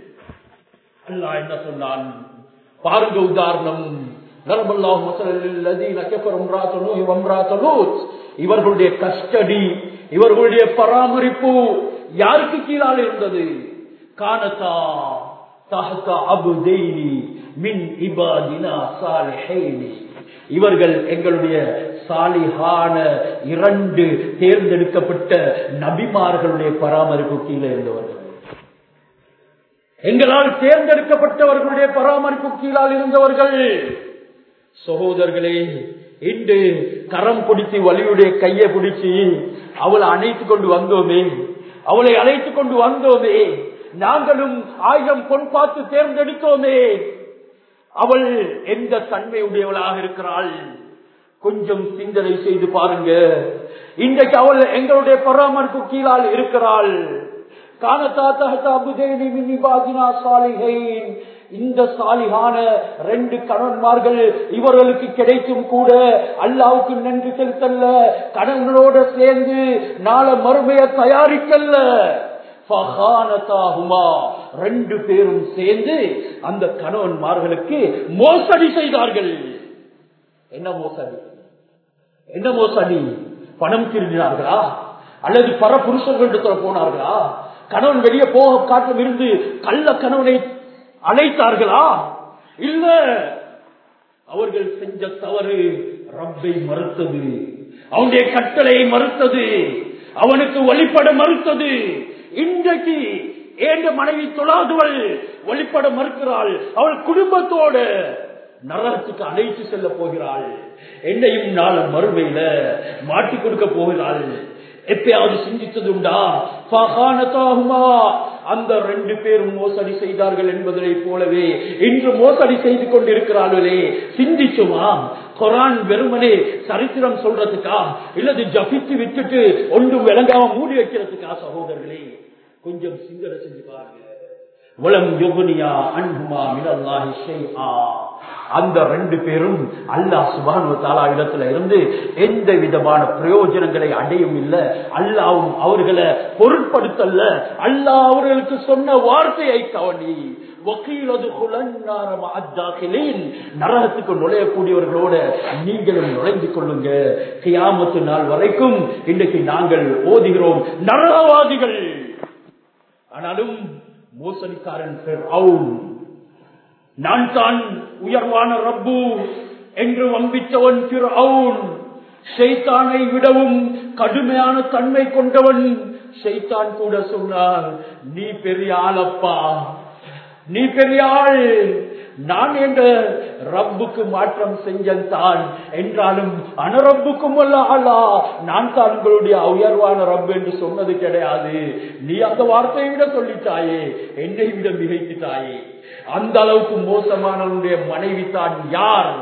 அல்லாஹ் என்ன சொன்னான் பாருங்க உதாரணம் நரபல்லாஹு மஸலல் லதீன கஃபரு இம்ராஅத்து நூஹ் வ இம்ராஅத்து லூத் இவர்களுடைய கஸ்டடி இவர்களுடைய பராமரிப்பு யாருக்கு கீழால் இருந்தது கானதா தஹத அபுதைனி மின் இபாதினா சாலிஹைனி இவர்கள் எங்களுடைய சாலிஹான இரண்டு தேர்ந்தெடுக்கப்பட்ட நபிமார்களுடைய பராமரிப்பு கீழே இருந்தவர்கள் எங்களால் தேர்ந்தெடுக்கப்பட்டவர்களுடைய பராமரிப்பு கீழால் இருந்தவர்கள் சகோதரர்களே இன்று கரம் பிடித்து வலியுடைய கையை பிடிச்சு அவளை அணைத்துக் கொண்டு வந்தோமே அவளை அழைத்துக் கொண்டு வந்தோமே நாங்களும் ஆயிரம் பொன் பார்த்து தேர்ந்தெடுத்தோமே அவள் எந்த தன்மையுடையவளாக இருக்கிறாள் கொஞ்சம் சிந்தனை செய்து பாருங்க இன்றைக்கு அவள் எங்களுடைய பராமரிப்பு கீழால் இருக்கிறாள் இந்த சாலிகான ரெண்டு கணவன்மார்கள் இவர்களுக்கு கிடைத்தும் கூட அல்லாவுக்கு நன்றி செலுத்தல்ல கணவனோட சேர்ந்து நாள மறுமைய தயாரிக்கல்ல ரெண்டு பேரும் சேர்ந்து அந்த கணவன்மார்களுக்கு மோசடி செய்தார்கள் என்ன மோசடி என்ன மோசடி பணம் திருடினார்களா அல்லது பர புருஷர்களிடத்துல போனார்களா கணவன் வெளியே போக காட்டும் இருந்து கள்ள கணவனை அழைத்தார்களா இல்ல அவர்கள் செஞ்ச தவறு ரப்பை மறுத்தது அவனுடைய கட்டளையை மறுத்தது அவனுக்கு வழிபட மறுத்தது இன்றைக்கு ஏண்ட மனைவி தொழாதவள் வழிபட மறுக்கிறாள் அவள் குடும்பத்தோடு நரகத்துக்கு அழைத்து செல்ல போகிறாள் என்னையும் நாள மறுமையில மாட்டி கொடுக்க போகிறாள் எப்பயாவது சிந்தித்ததுண்டா அந்த ரெண்டு பேரும் மோசடி செய்தார்கள் என்பதை போலவே இன்று மோசடி செய்து கொண்டிருக்கிறார்களே சிந்திச்சுமா குரான் வெறுமனே சரித்திரம் சொல்றதுக்கா இல்லது ஜபித்து விட்டுட்டு ஒன்றும் விளங்காம மூடி வைக்கிறதுக்கா சகோதரர்களே கொஞ்சம் சிந்தனை செஞ்சு பாருங்க உலம் யுகுனியா அன்புமா மினல்லாஹி ஷைஆ அந்த ரெண்டு பேரும் அல்லாஹ் சுபானு தாலா இடத்துல இருந்து எந்த விதமான பிரயோஜனங்களை அடையும் இல்ல அல்லாவும் அவர்களை பொருட்படுத்தல்ல அல்லாஹ் அவர்களுக்கு சொன்ன வார்த்தையை கவனி நரகத்துக்கு நுழையக்கூடியவர்களோட நீங்களும் நுழைந்து கொள்ளுங்க கியாமத்து நாள் வரைக்கும் இன்றைக்கு நாங்கள் ஓதுகிறோம் நரகவாதிகள் ஆனாலும் மோசடிக்காரன் நான் தான் உயர்வான ரப்பு என்று வம்பித்தவன் ஷைத்தானை விடவும் கடுமையான தன்மை கொண்டவன் ஷைத்தான் கூட சொன்னார் நீ பெரிய ஆளப்பா நீ பெரிய ஆள் நான் என்ற ரப்புக்கு மாற்றம் செஞ்சன் தான் என்றாலும் அனரப்புக்கும் அல்ல ஆளா நான் தான் உங்களுடைய உயர்வான ரப் என்று சொன்னது கிடையாது நீ அந்த வார்த்தையை விட சொல்லிட்டாயே என்னை விட மிகைத்துட்டாயே அந்த அளவுக்கு மோசமானவனுடைய மனைவி தான் யார்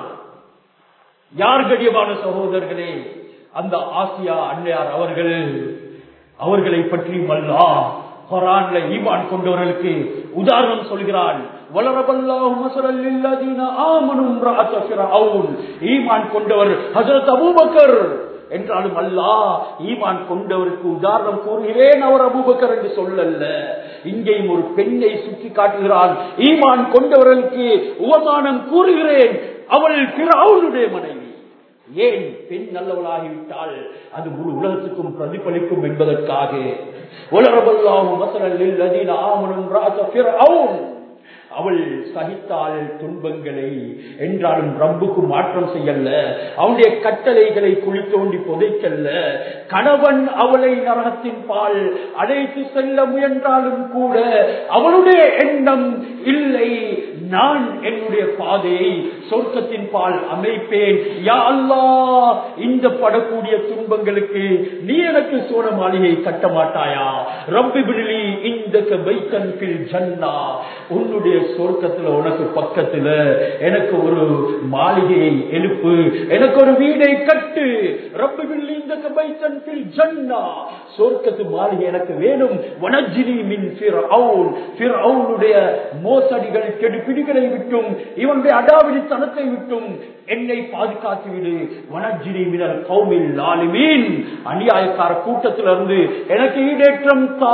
யார் கடியமான சகோதரர்களே அந்த ஆசியா அன்னையார் அவர்கள் அவர்களை பற்றியும் அல்லாஹ் குரான்ல ஈமான் கொண்டவர்களுக்கு உதாரணம் சொல்கிறான் வளரபல்லாஹு மஸலல் லில்லதீன ஆமனு இம்ரஅத ஃபிரௌன் ஈமான் கொண்டவர் ஹஜரத் அபூபக்கர் என்றாலும் அல்லாஹ் ஈமான் கொண்டவருக்கு உதாரணம் கூறுகிறேன் அவர் அபூபக்கர் என்று சொல்லல்ல இங்கேயும் ஒரு பெண்ணை சுட்டி காட்டுகிறான் ஈமான் கொண்டவர்களுக்கு உபமானம் கூறுகிறேன் அவள் பிறவுடைய மனைவி ஏன் பெண் நல்லவளாகிவிட்டால் அது முழு உலகத்துக்கும் பிரதிபலிக்கும் என்பதற்காக உலரபல்லாவும் மசலில் அதீன ஆமனும் ராஜ ஃபிர்அவுன் அவள் சகித்தாள் துன்பங்களை என்றாலும் ரப்புக்கு மாற்றம் செய்யல அவனுடைய கட்டளைகளை குழி தோண்டி புதைக்கல்ல கணவன் அவளை நரகத்தின் பால் அழைத்து செல்ல முயன்றாலும் கூட அவளுடைய எண்ணம் இல்லை நான் என்னுடைய பாதையை சொர்க்கத்தின் பால் அமைப்பேன் யா அல்லாஹ் இந்த படக்கூடிய துன்பங்களுக்கு நீ எனக்கு சோழ மாளிகை கட்ட மாட்டாயா ரப்பி பிடிலி இந்த பைத்தன் பில் ஜன்னா உன்னுடைய சொர்க்கத்துல உனக்கு பக்கத்துல எனக்கு ஒரு மாளிகையை எழுப்பு எனக்கு ஒரு வீடை கட்டு ரப்பி பிடிலி இந்த பைத்தன் பில் ஜன்னா சொர்க்கத்து மாளிகை எனக்கு வேணும் வனஜினி மின் ஃபிர்அவுன் ஃபிர்அவுனுடைய மோசடிகள் கெடு பிடிகளை விட்டும் இவனுடைய அடாவடித்தனத்தை விட்டும் என்னை பாதுகாத்து விடு வனஜினி மினல் கௌமில் லாலிமீன் அநியாயக்கார கூட்டத்திலிருந்து எனக்கு ஈடேற்றம் தா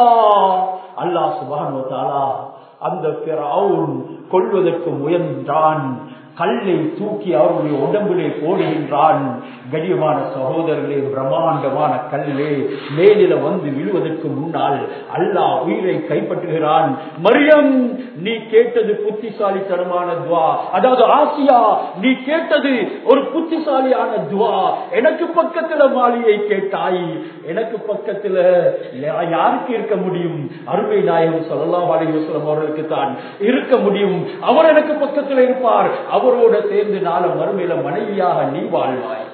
அல்லாஹ் சுபானு தாலா அந்த ஃபிர்அவுன் கொள்வதற்கு முயன்றான் கல்லை தூக்கி அவருடைய உடம்பிலே போடுகின்றான் கடியமான சகோதரர்களே பிரம்மாண்டமான கல்லே மேலில வந்து விழுவதற்கு முன்னால் அல்லாஹ் உயிரை கைப்பற்றுகிறான் மரியம் நீ கேட்டது புத்திசாலித்தனமான துவா அதாவது ஆசியா நீ கேட்டது ஒரு புத்திசாலியான துவா எனக்கு பக்கத்துல மாளிகை கேட்டாய் எனக்கு பக்கத்துல யா- யாருக்கு இருக்க முடியும் அருமை நாயகம் சொல்லலாம் அலைவசலம் அவர்களுக்கு தான் இருக்க முடியும் அவர் எனக்கு பக்கத்துல இருப்பார் அவரோட சேர்ந்து நாள மறுமையில மனைவியாக நீ வாழ்வாய்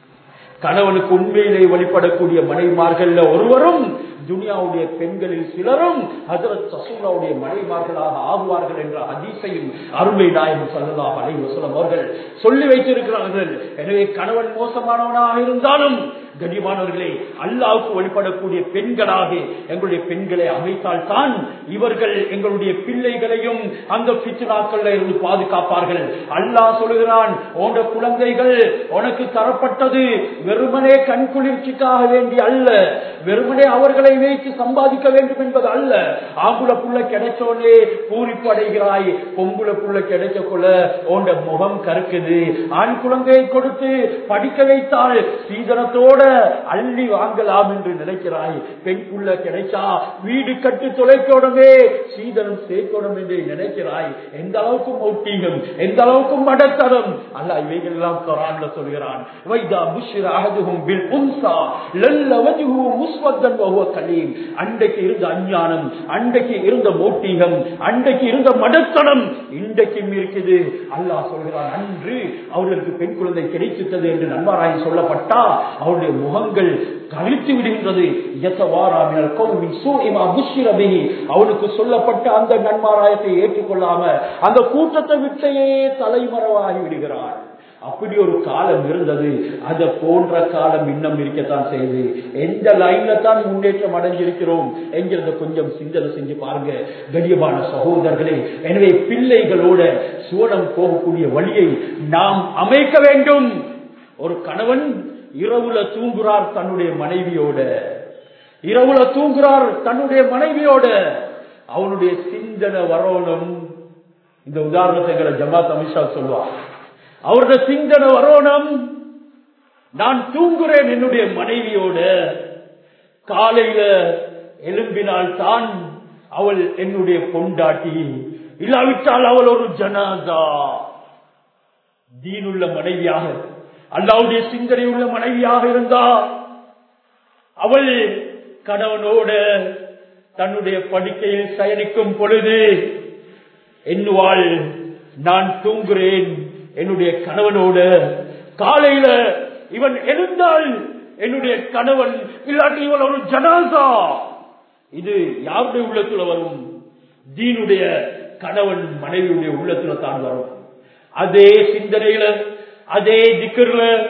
கணவனுக்கு உண்மையிலே வழிபடக்கூடிய மனைவிமார்கள்ல ஒருவரும் துனியாவுடைய பெண்களில் சிலரும் ஹசரத் சசூலாவுடைய மனைவிமார்களாக ஆகுவார்கள் என்ற அதிசயம் அருமை நாயகம் சல்லல்லாஹு அலைஹி வஸல்லம் அவர்கள் சொல்லி வைத்திருக்கிறார்கள் எனவே கணவன் மோசமானவனாக இருந்தாலும் கண்ணியமானவர்களே அல்லாவுக்கு வழிபடக்கூடிய பெண்களாக எங்களுடைய பெண்களை அமைத்தால் தான் இவர்கள் எங்களுடைய பிள்ளைகளையும் அந்த பித்னாக்கள்ல இருந்து பாதுகாப்பார்கள் அல்லாஹ் சொல்லுகிறான் உன்னோட குழந்தைகள் உனக்கு தரப்பட்டது வெறுமனே கண் குளிர்ச்சிக்காக வேண்டி அல்ல வெறுமனே அவர்களை வைத்து சம்பாதிக்க வேண்டும் என்பது அல்ல ஆம்புல புள்ள கிடைச்சோனே பூரிப்பு அடைகிறாய் பொம்புல புள்ள கிடைச்ச கொள்ள உண்ட முகம் கருக்குது ஆண் குழந்தையை கொடுத்து படிக்க வைத்தால் சீதனத்தோட அள்ளி வாங்கலாம் என்று நினைக்கிறாய் பெண் புள்ள கிடைச்சா வீடு கட்டு தொலைக்கோடமே சீதனம் சேர்க்கணும் என்று நினைக்கிறாய் எந்த அளவுக்கு மௌட்டீகம் எந்த அளவுக்கு மடத்தரம் அல்ல இவைகள் எல்லாம் குரான்ல சொல்கிறான் வைதா புஷ்ர அஹதுஹும் பில் உன்சா லல்ல வஜ்ஹு முஸ்வத்தன் வஹுவ கலீம் அன்றைக்கு இருந்த அஞ்ஞானம் அன்றைக்கு இருந்த மௌட்டீகம் அன்றைக்கு இருந்த மடத்தனம் இன்றைக்கும் இருக்குது அல்லாஹ் சொல்கிறான் அன்று அவர்களுக்கு பெண் குழந்தை கிடைத்தது என்று நன்மாராய் சொல்லப்பட்டா அவருடைய முகங்கள் கழித்து விடுகின்றது யத்தவாரா மினல் கௌமி சூஇமா புஷ்ர பிஹி. அவனுக்கு சொல்லப்பட்ட அந்த நன்மாராயத்தை ஏற்றுக்கொள்ளாம அந்த கூட்டத்தை விட்டையே தலைமறைவாகி விடுகிறான் அப்படி ஒரு காலம் இருந்தது அத போன்ற காலம் இன்னும் இருக்கத்தான் செய்யுது எந்த லைன்ல தான் முன்னேற்றம் அடைஞ்சிருக்கிறோம் என்கிறத கொஞ்சம் சிந்தனை செஞ்சு பாருங்க கண்ணியமான சகோதரர்களே எனவே பிள்ளைகளோட சுவனம் போகக்கூடிய வழியை நாம் அமைக்க வேண்டும் ஒரு கணவன் இரவுல தூங்குறார் தன்னுடைய மனைவியோட இரவுல தூங்குறார் தன்னுடைய மனைவியோட அவனுடைய சிந்தனை வரணும் இந்த உதாரணத்தை எங்களை ஜமாத் அமித்ஷா சொல்லுவார் அவருடைய சிந்தனை வரணும் நான் தூங்குறேன் என்னுடைய மனைவியோட காலையில எழும்பினால் தான் அவள் என்னுடைய பொண்டாட்டி இல்லாவிட்டால் அவள் ஒரு ஜனாதா தீனுள்ள மனைவியாக அல்லாவுடைய சிந்தனை உள்ள மனைவியாக இருந்தா அவள் கணவனோட தன்னுடைய படுக்கையில் சயனிக்கும் பொழுது எண்ணுவாள் நான் தூங்குறேன் என்னுடைய கணவனோட காலையில இவன் எழுந்தால் என்னுடைய கணவன் இல்லாட்டி இவன் ஒரு ஜனாசா இது யாருடைய உள்ளத்துல வரும் தீனுடைய கணவன் மனைவியுடைய உள்ளத்துல தான் வரும் அதே சிந்தனையில அதே திக்கர்ல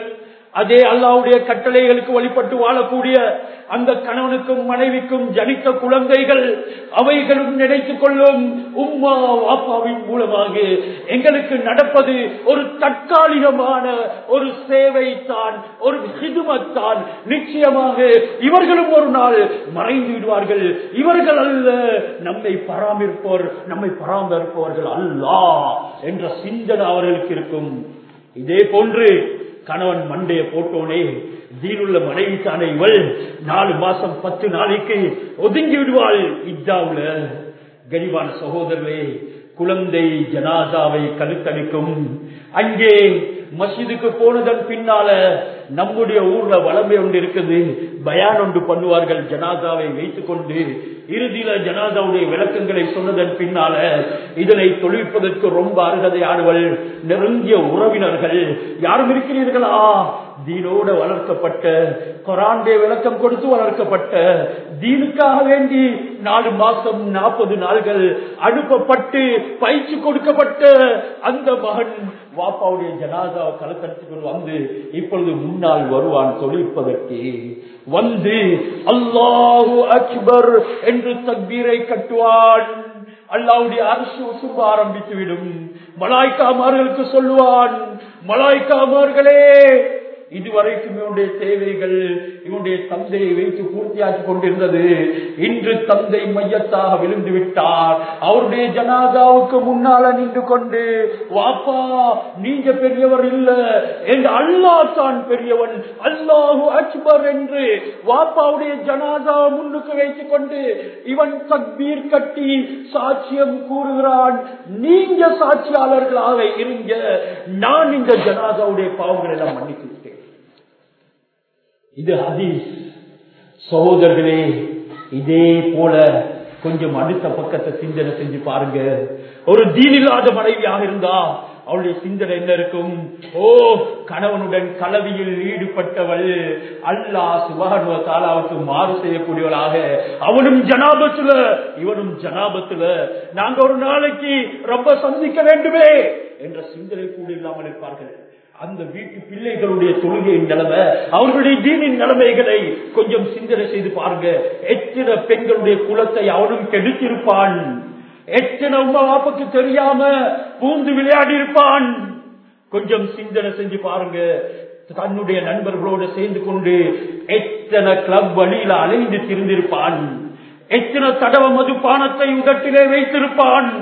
அதே அல்லாவுடைய கட்டளைகளுக்கு வழிபட்டு வாழக்கூடிய அந்த கணவனுக்கும் மனைவிக்கும் ஜனித்த குழந்தைகள் அவைகளும் நினைத்துக் கொள்ளும் உம்மா வாப்பாவின் மூலமாக எங்களுக்கு நடப்பது ஒரு தற்காலிகமான ஒரு சேவை தான் ஒரு ஹிதுமத்தான் நிச்சயமாக இவர்களும் ஒரு நாள் மறைந்து விடுவார்கள் இவர்கள் அல்ல நம்மை பராமரிப்போர் நம்மை பராமரிப்பவர்கள் அல்லா என்ற சிந்தனை அவர்களுக்கு இருக்கும் இதே போன்று கணவன் மண்டைய போட்டோனே தீனுள்ள மனைவி தானே இவள் நாலு மாசம் பத்து நாளைக்கு ஒதுங்கி விடுவாள் இத்தாவுல கரிவான சகோதரர்களே குழந்தை ஜனாதாவை கழுத்தடிக்கும் அங்கே மசிதுக்கு போனதன் பின்னால நம்முடைய ஊர்ல வளமை ஒன்று இருக்குது பயான் ஒன்று பண்ணுவார்கள் ஜனாதாவை வைத்துக் கொண்டு இறுதியில ஜனாதாவுடைய விளக்கங்களை சொன்னதன் பின்னால இதனை தொழிற்பதற்கு ரொம்ப அருகதையானவள் நெருங்கிய உறவினர்கள் யாரும் இருக்கிறீர்களா தீனோட வளர்க்கப்பட்ட கொராண்டே விளக்கம் கொடுத்து வளர்க்கப்பட்ட தீனுக்காக வேண்டி நாலு மாசம் நாற்பது நாள்கள் அனுப்பப்பட்டு பயிற்சி கொடுக்கப்பட்ட அந்த மகன் வாப்பாவுடைய ஜனாதாவை கலக்கத்துக்குள் வந்து இப்பொழுது முன்னால் வருவான் தொழிற்பதற்கு வந்து அல்லாஹு அக்பர் என்று தக்பீரை கட்டுவான் அல்லாவுடைய அரசு சும்ப ஆரம்பித்து விடும் மலாய்க்காமார்களுக்கு சொல்லுவான் மலாய்க்காமார்களே இதுவரைக்கும் இவனுடைய தேவைகள் இவனுடைய தந்தையை வைத்து பூர்த்தியாக்கி கொண்டிருந்தது இன்று தந்தை மையத்தாக விழுந்து விட்டார் அவருடைய ஜனாதாவுக்கு முன்னால நின்று கொண்டு வாப்பா நீங்க பெரியவர் இல்ல என்று அல்லாஹ் தான் பெரியவன் அல்லாஹு அக்பர் என்று வாப்பாவுடைய ஜனாதா முன்னுக்கு வைத்துக் கொண்டு இவன் தக்பீர் கட்டி சாட்சியம் கூறுகிறான் நீங்க சாட்சியாளர்களாக இருங்க நான் இந்த ஜனாதாவுடைய பாவங்களை எல்லாம் மன்னித்து விட்டேன் இது ஹதீஸ் சகோதரர்களே இதே போல கொஞ்சம் அடுத்த பக்கத்தை சிந்தனை செஞ்சு பாருங்க ஒரு தீனில்லாத மனைவியாக இருந்தா அவளுடைய சிந்தனை என்ன இருக்கும் ஓ கணவனுடன் கலவியில் ஈடுபட்டவள் அல்லா சுபகனுவ தாலாவுக்கு மாறு செய்யக்கூடியவளாக அவனும் ஜனாபத்துல இவனும் ஜனாபத்துல நாங்க ஒரு நாளைக்கு ரொம்ப சந்திக்க வேண்டுமே என்ற சிந்தனை கூட இல்லாமல் இருப்பார்கள் அந்த வீட்டு பிள்ளைகளுடைய தொழுகையின் நிலைமை அவர்களுடைய தீனின் நிலைமைகளை கொஞ்சம் சிந்தனை செய்து பாருங்க எத்தனை பெண்களுடைய குலத்தை அவனும் கெடுத்திருப்பான் எத்தனை உமா வாப்புக்கு தெரியாம பூந்து விளையாடி இருப்பான் கொஞ்சம் சிந்தனை செஞ்சு பாருங்க தன்னுடைய நண்பர்களோடு சேர்ந்து கொண்டு எத்தனை கிளப் வழியில அலைந்து திரிந்திருப்பான் எத்தனை தடவ மதுபானத்தை உதட்டிலே வைத்திருப்பான்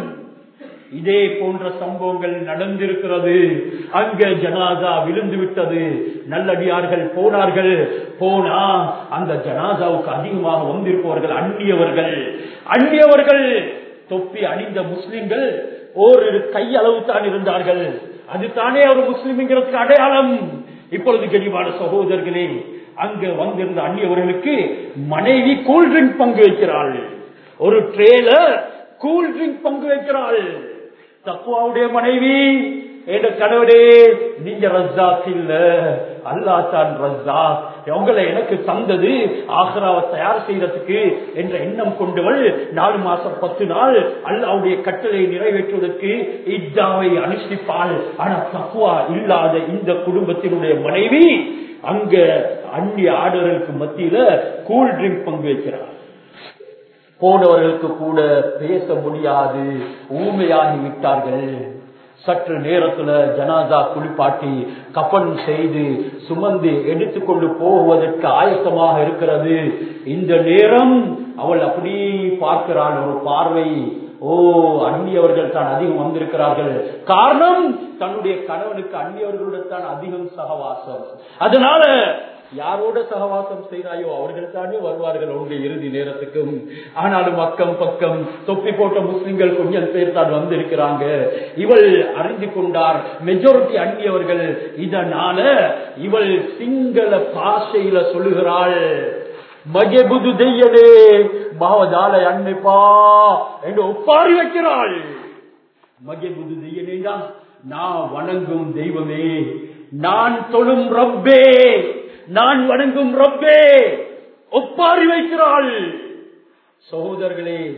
இதே போன்ற சம்பவங்கள் நடந்திருக்கிறது அங்க ஜனாதா விழுந்து விட்டது நல்லடியார்கள் போனார்கள் போனா அந்த ஜனாதாவுக்கு அதிகமாக வந்திருப்பவர்கள் அந்நியவர்கள் அந்நியவர்கள் தொப்பி அணிந்த முஸ்லிம்கள் ஓரிரு கையளவு தான் இருந்தார்கள் அது தானே ஒரு முஸ்லிம்ங்கிறதுக்கு அடையாளம் இப்பொழுது கனிவான சகோதரர்களே அங்க வந்திருந்த அந்நியவர்களுக்கு மனைவி கூல் ட்ரிங்க் பங்கு வைக்கிறாள் ஒரு ட்ரேல கூல் ட்ரிங்க் பங்கு வைக்கிறாள் தப்புவாவுடைய மனைவி என்ற கணவனே நீங்க ரஸ்ஸாக் இல்ல அல்லா தான் ரஸ்ஸாக் உங்களை எனக்கு தந்தது ஆக்ராவை தயார் செய்யறதுக்கு என்ற எண்ணம் கொண்டவள் நாலு மாசம் பத்து நாள் அல்லாவுடைய கட்டளை நிறைவேற்றுவதற்கு இஜாவை அனுஷ்டிப்பாள் ஆனா தக்குவா இல்லாத இந்த குடும்பத்தினுடைய மனைவி அங்க அந்நிய ஆடர்களுக்கு மத்தியில கூல் ட்ரிங்க் பங்கு வைக்கிறார் போனவர்களுக்கு கூட பேச முடியாது ஊமையாகி விட்டார்கள் சற்று நேரத்துல ஜனாதா குளிப்பாட்டி கப்பன் செய்து சுமந்து எடுத்துக்கொண்டு போவதற்கு ஆயத்தமாக இருக்கிறது இந்த நேரம் அவள் அப்படி பார்க்கிறாள் ஒரு பார்வை ஓ அந்நியவர்கள் தான் அதிகம் வந்திருக்கிறார்கள் காரணம் தன்னுடைய கணவனுக்கு அந்நியவர்களுடன் தான் அதிகம் சகவாசம் அதனால யாரோட சகவாசம் செய்கிறாயோ அவர்கள் தானே வருவார்கள் உங்களுடைய இறுதி நேரத்துக்கும் ஆனாலும் அக்கம் பக்கம் தொப்பி போட்ட முஸ்லிம்கள் கொஞ்சம் பேர் தான் வந்திருக்கிறாங்க இவள் அறிந்து கொண்டார் மெஜாரிட்டி அந்நியவர்கள் இதனால இவள் சிங்கள பாஷையில சொல்லுகிறாள் ಮಗೆ ಬುದು ದೆಯ್ಯನೇ ಭಾವಜಾಲ ಅಣ್ಣೆಪಾ ಎಂದು ಒಪ್ಪಾರಿ வைக்கிறாள் ಮಗೆ ಬುದು ದೆಯ್ಯನೇடா நான் வணங்கும் தெய்வமே நான் தொழும் ரப்பே நான் வணங்கும் ரப்பே ஒப்பாரி வைக்கிறாள் சகோதரர்களே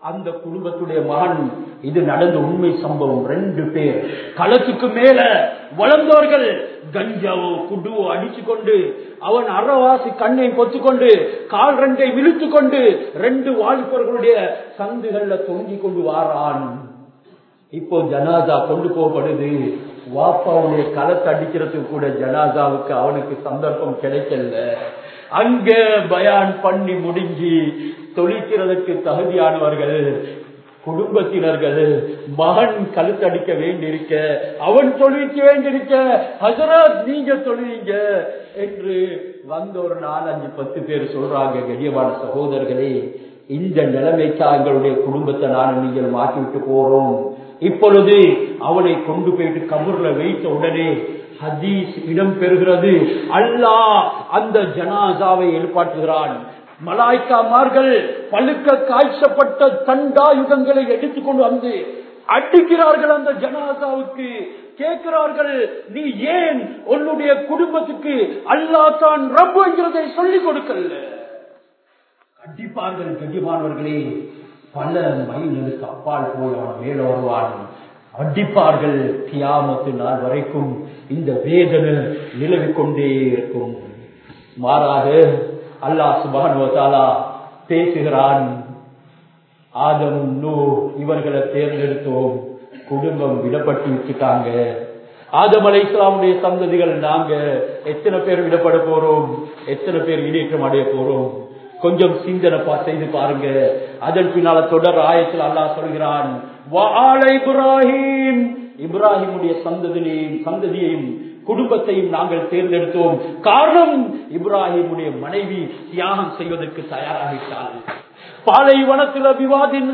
அந்த குடும்பத்துடைய மகன் இது நடந்த உண்மை சம்பவம் ரெண்டு பேர் களத்துக்கு மேல வளர்ந்தவர்கள் கஞ்சாவோ குடுவோ அடிச்சு கொண்டு அவன் அறவாசி கண்ணை பொத்துக்கொண்டு கால் ரெண்டை விழுத்து கொண்டு ரெண்டு வாலிபர்களுடைய சந்துகள்ல தொங்கிக் கொண்டு வாரான் இப்போ ஜனாதா கொண்டு போகப்படுது வாப்பாவுடைய களத்தை அடிக்கிறதுக்கு கூட ஜனாதாவுக்கு அவனுக்கு சந்தர்ப்பம் கிடைக்கல அங்க பயான் பண்ணி முடிஞ்சு தொழிக்கிறதுக்கு தகுதியானவர்கள் குடும்பத்தினர்கள் மகன் கழுத்தடிக்க வேண்டியிருக்க அவன் தொழிக்க வேண்டியிருக்க ஹசரத் நீங்க தொழுவீங்க என்று வந்த ஒரு நாலஞ்சு பத்து பேர் சொல்றாங்க கடியமான சகோதரர்களே இந்த நிலைமைக்கா எங்களுடைய குடும்பத்தை நானும் நீங்கள் மாற்றிவிட்டு போறோம் இப்பொழுது அவனை கொண்டு போயிட்டு கபூர்ல வைத்த உடனே ஹதீஸ் இடம் பெறுகிறது அல்லாஹ் அந்த ஜனாசாவை எழுப்பாட்டுகிறான் மலாய்க்காமார்கள் பழுக்க காய்ச்சப்பட்ட தண்டாயுதங்களை எடுத்துக்கொண்டு வந்து அடிக்கிறார்கள் அந்த ஜனாசாவுக்கு கேட்கிறார்கள் நீ ஏன் உன்னுடைய குடும்பத்துக்கு அல்லா தான் ரப்பு என்கிறதை சொல்லிக் கொடுக்கல அடிப்பார்கள் கண்டிப்பானவர்களே பல மைல்களுக்கு அப்பால் போய் அவன் மேல வருவான் அடிப்பார்கள் கியாமத்து நாள் வரைக்கும் இந்த வேதனை நிலவிக் கொண்டே இருக்கும் மாறாக அல்லாஹ் சுபானுவத்தாலா பேசுகிறான் ஆதம் நூ இவர்களை தேர்ந்தெடுத்தோம் குடும்பம் விடப்பட்டு வச்சுட்டாங்க ஆதம் அலை இஸ்லாமுடைய சந்ததிகள் நாங்க எத்தனை பேர் விடப்பட போறோம் எத்தனை பேர் இடையற்றம் அடைய போறோம் கொஞ்சம் சிந்தனை செய்து பாருங்க அதன் பின்னால தொடர் ஆயத்தில் அல்லாஹ் சொல்கிறான் இப்ராஹிம் இப்ராஹிமுடைய சந்ததியையும் சந்ததியையும் குடும்பத்தையும் நாங்கள் தேர்ந்தெடுத்தோம் காரணம் இப்ராஹிமுடைய மனைவி தியாகம் செய்வதற்கு தயாராகிட்டாள் பாலைவனத்தில் விவாதின்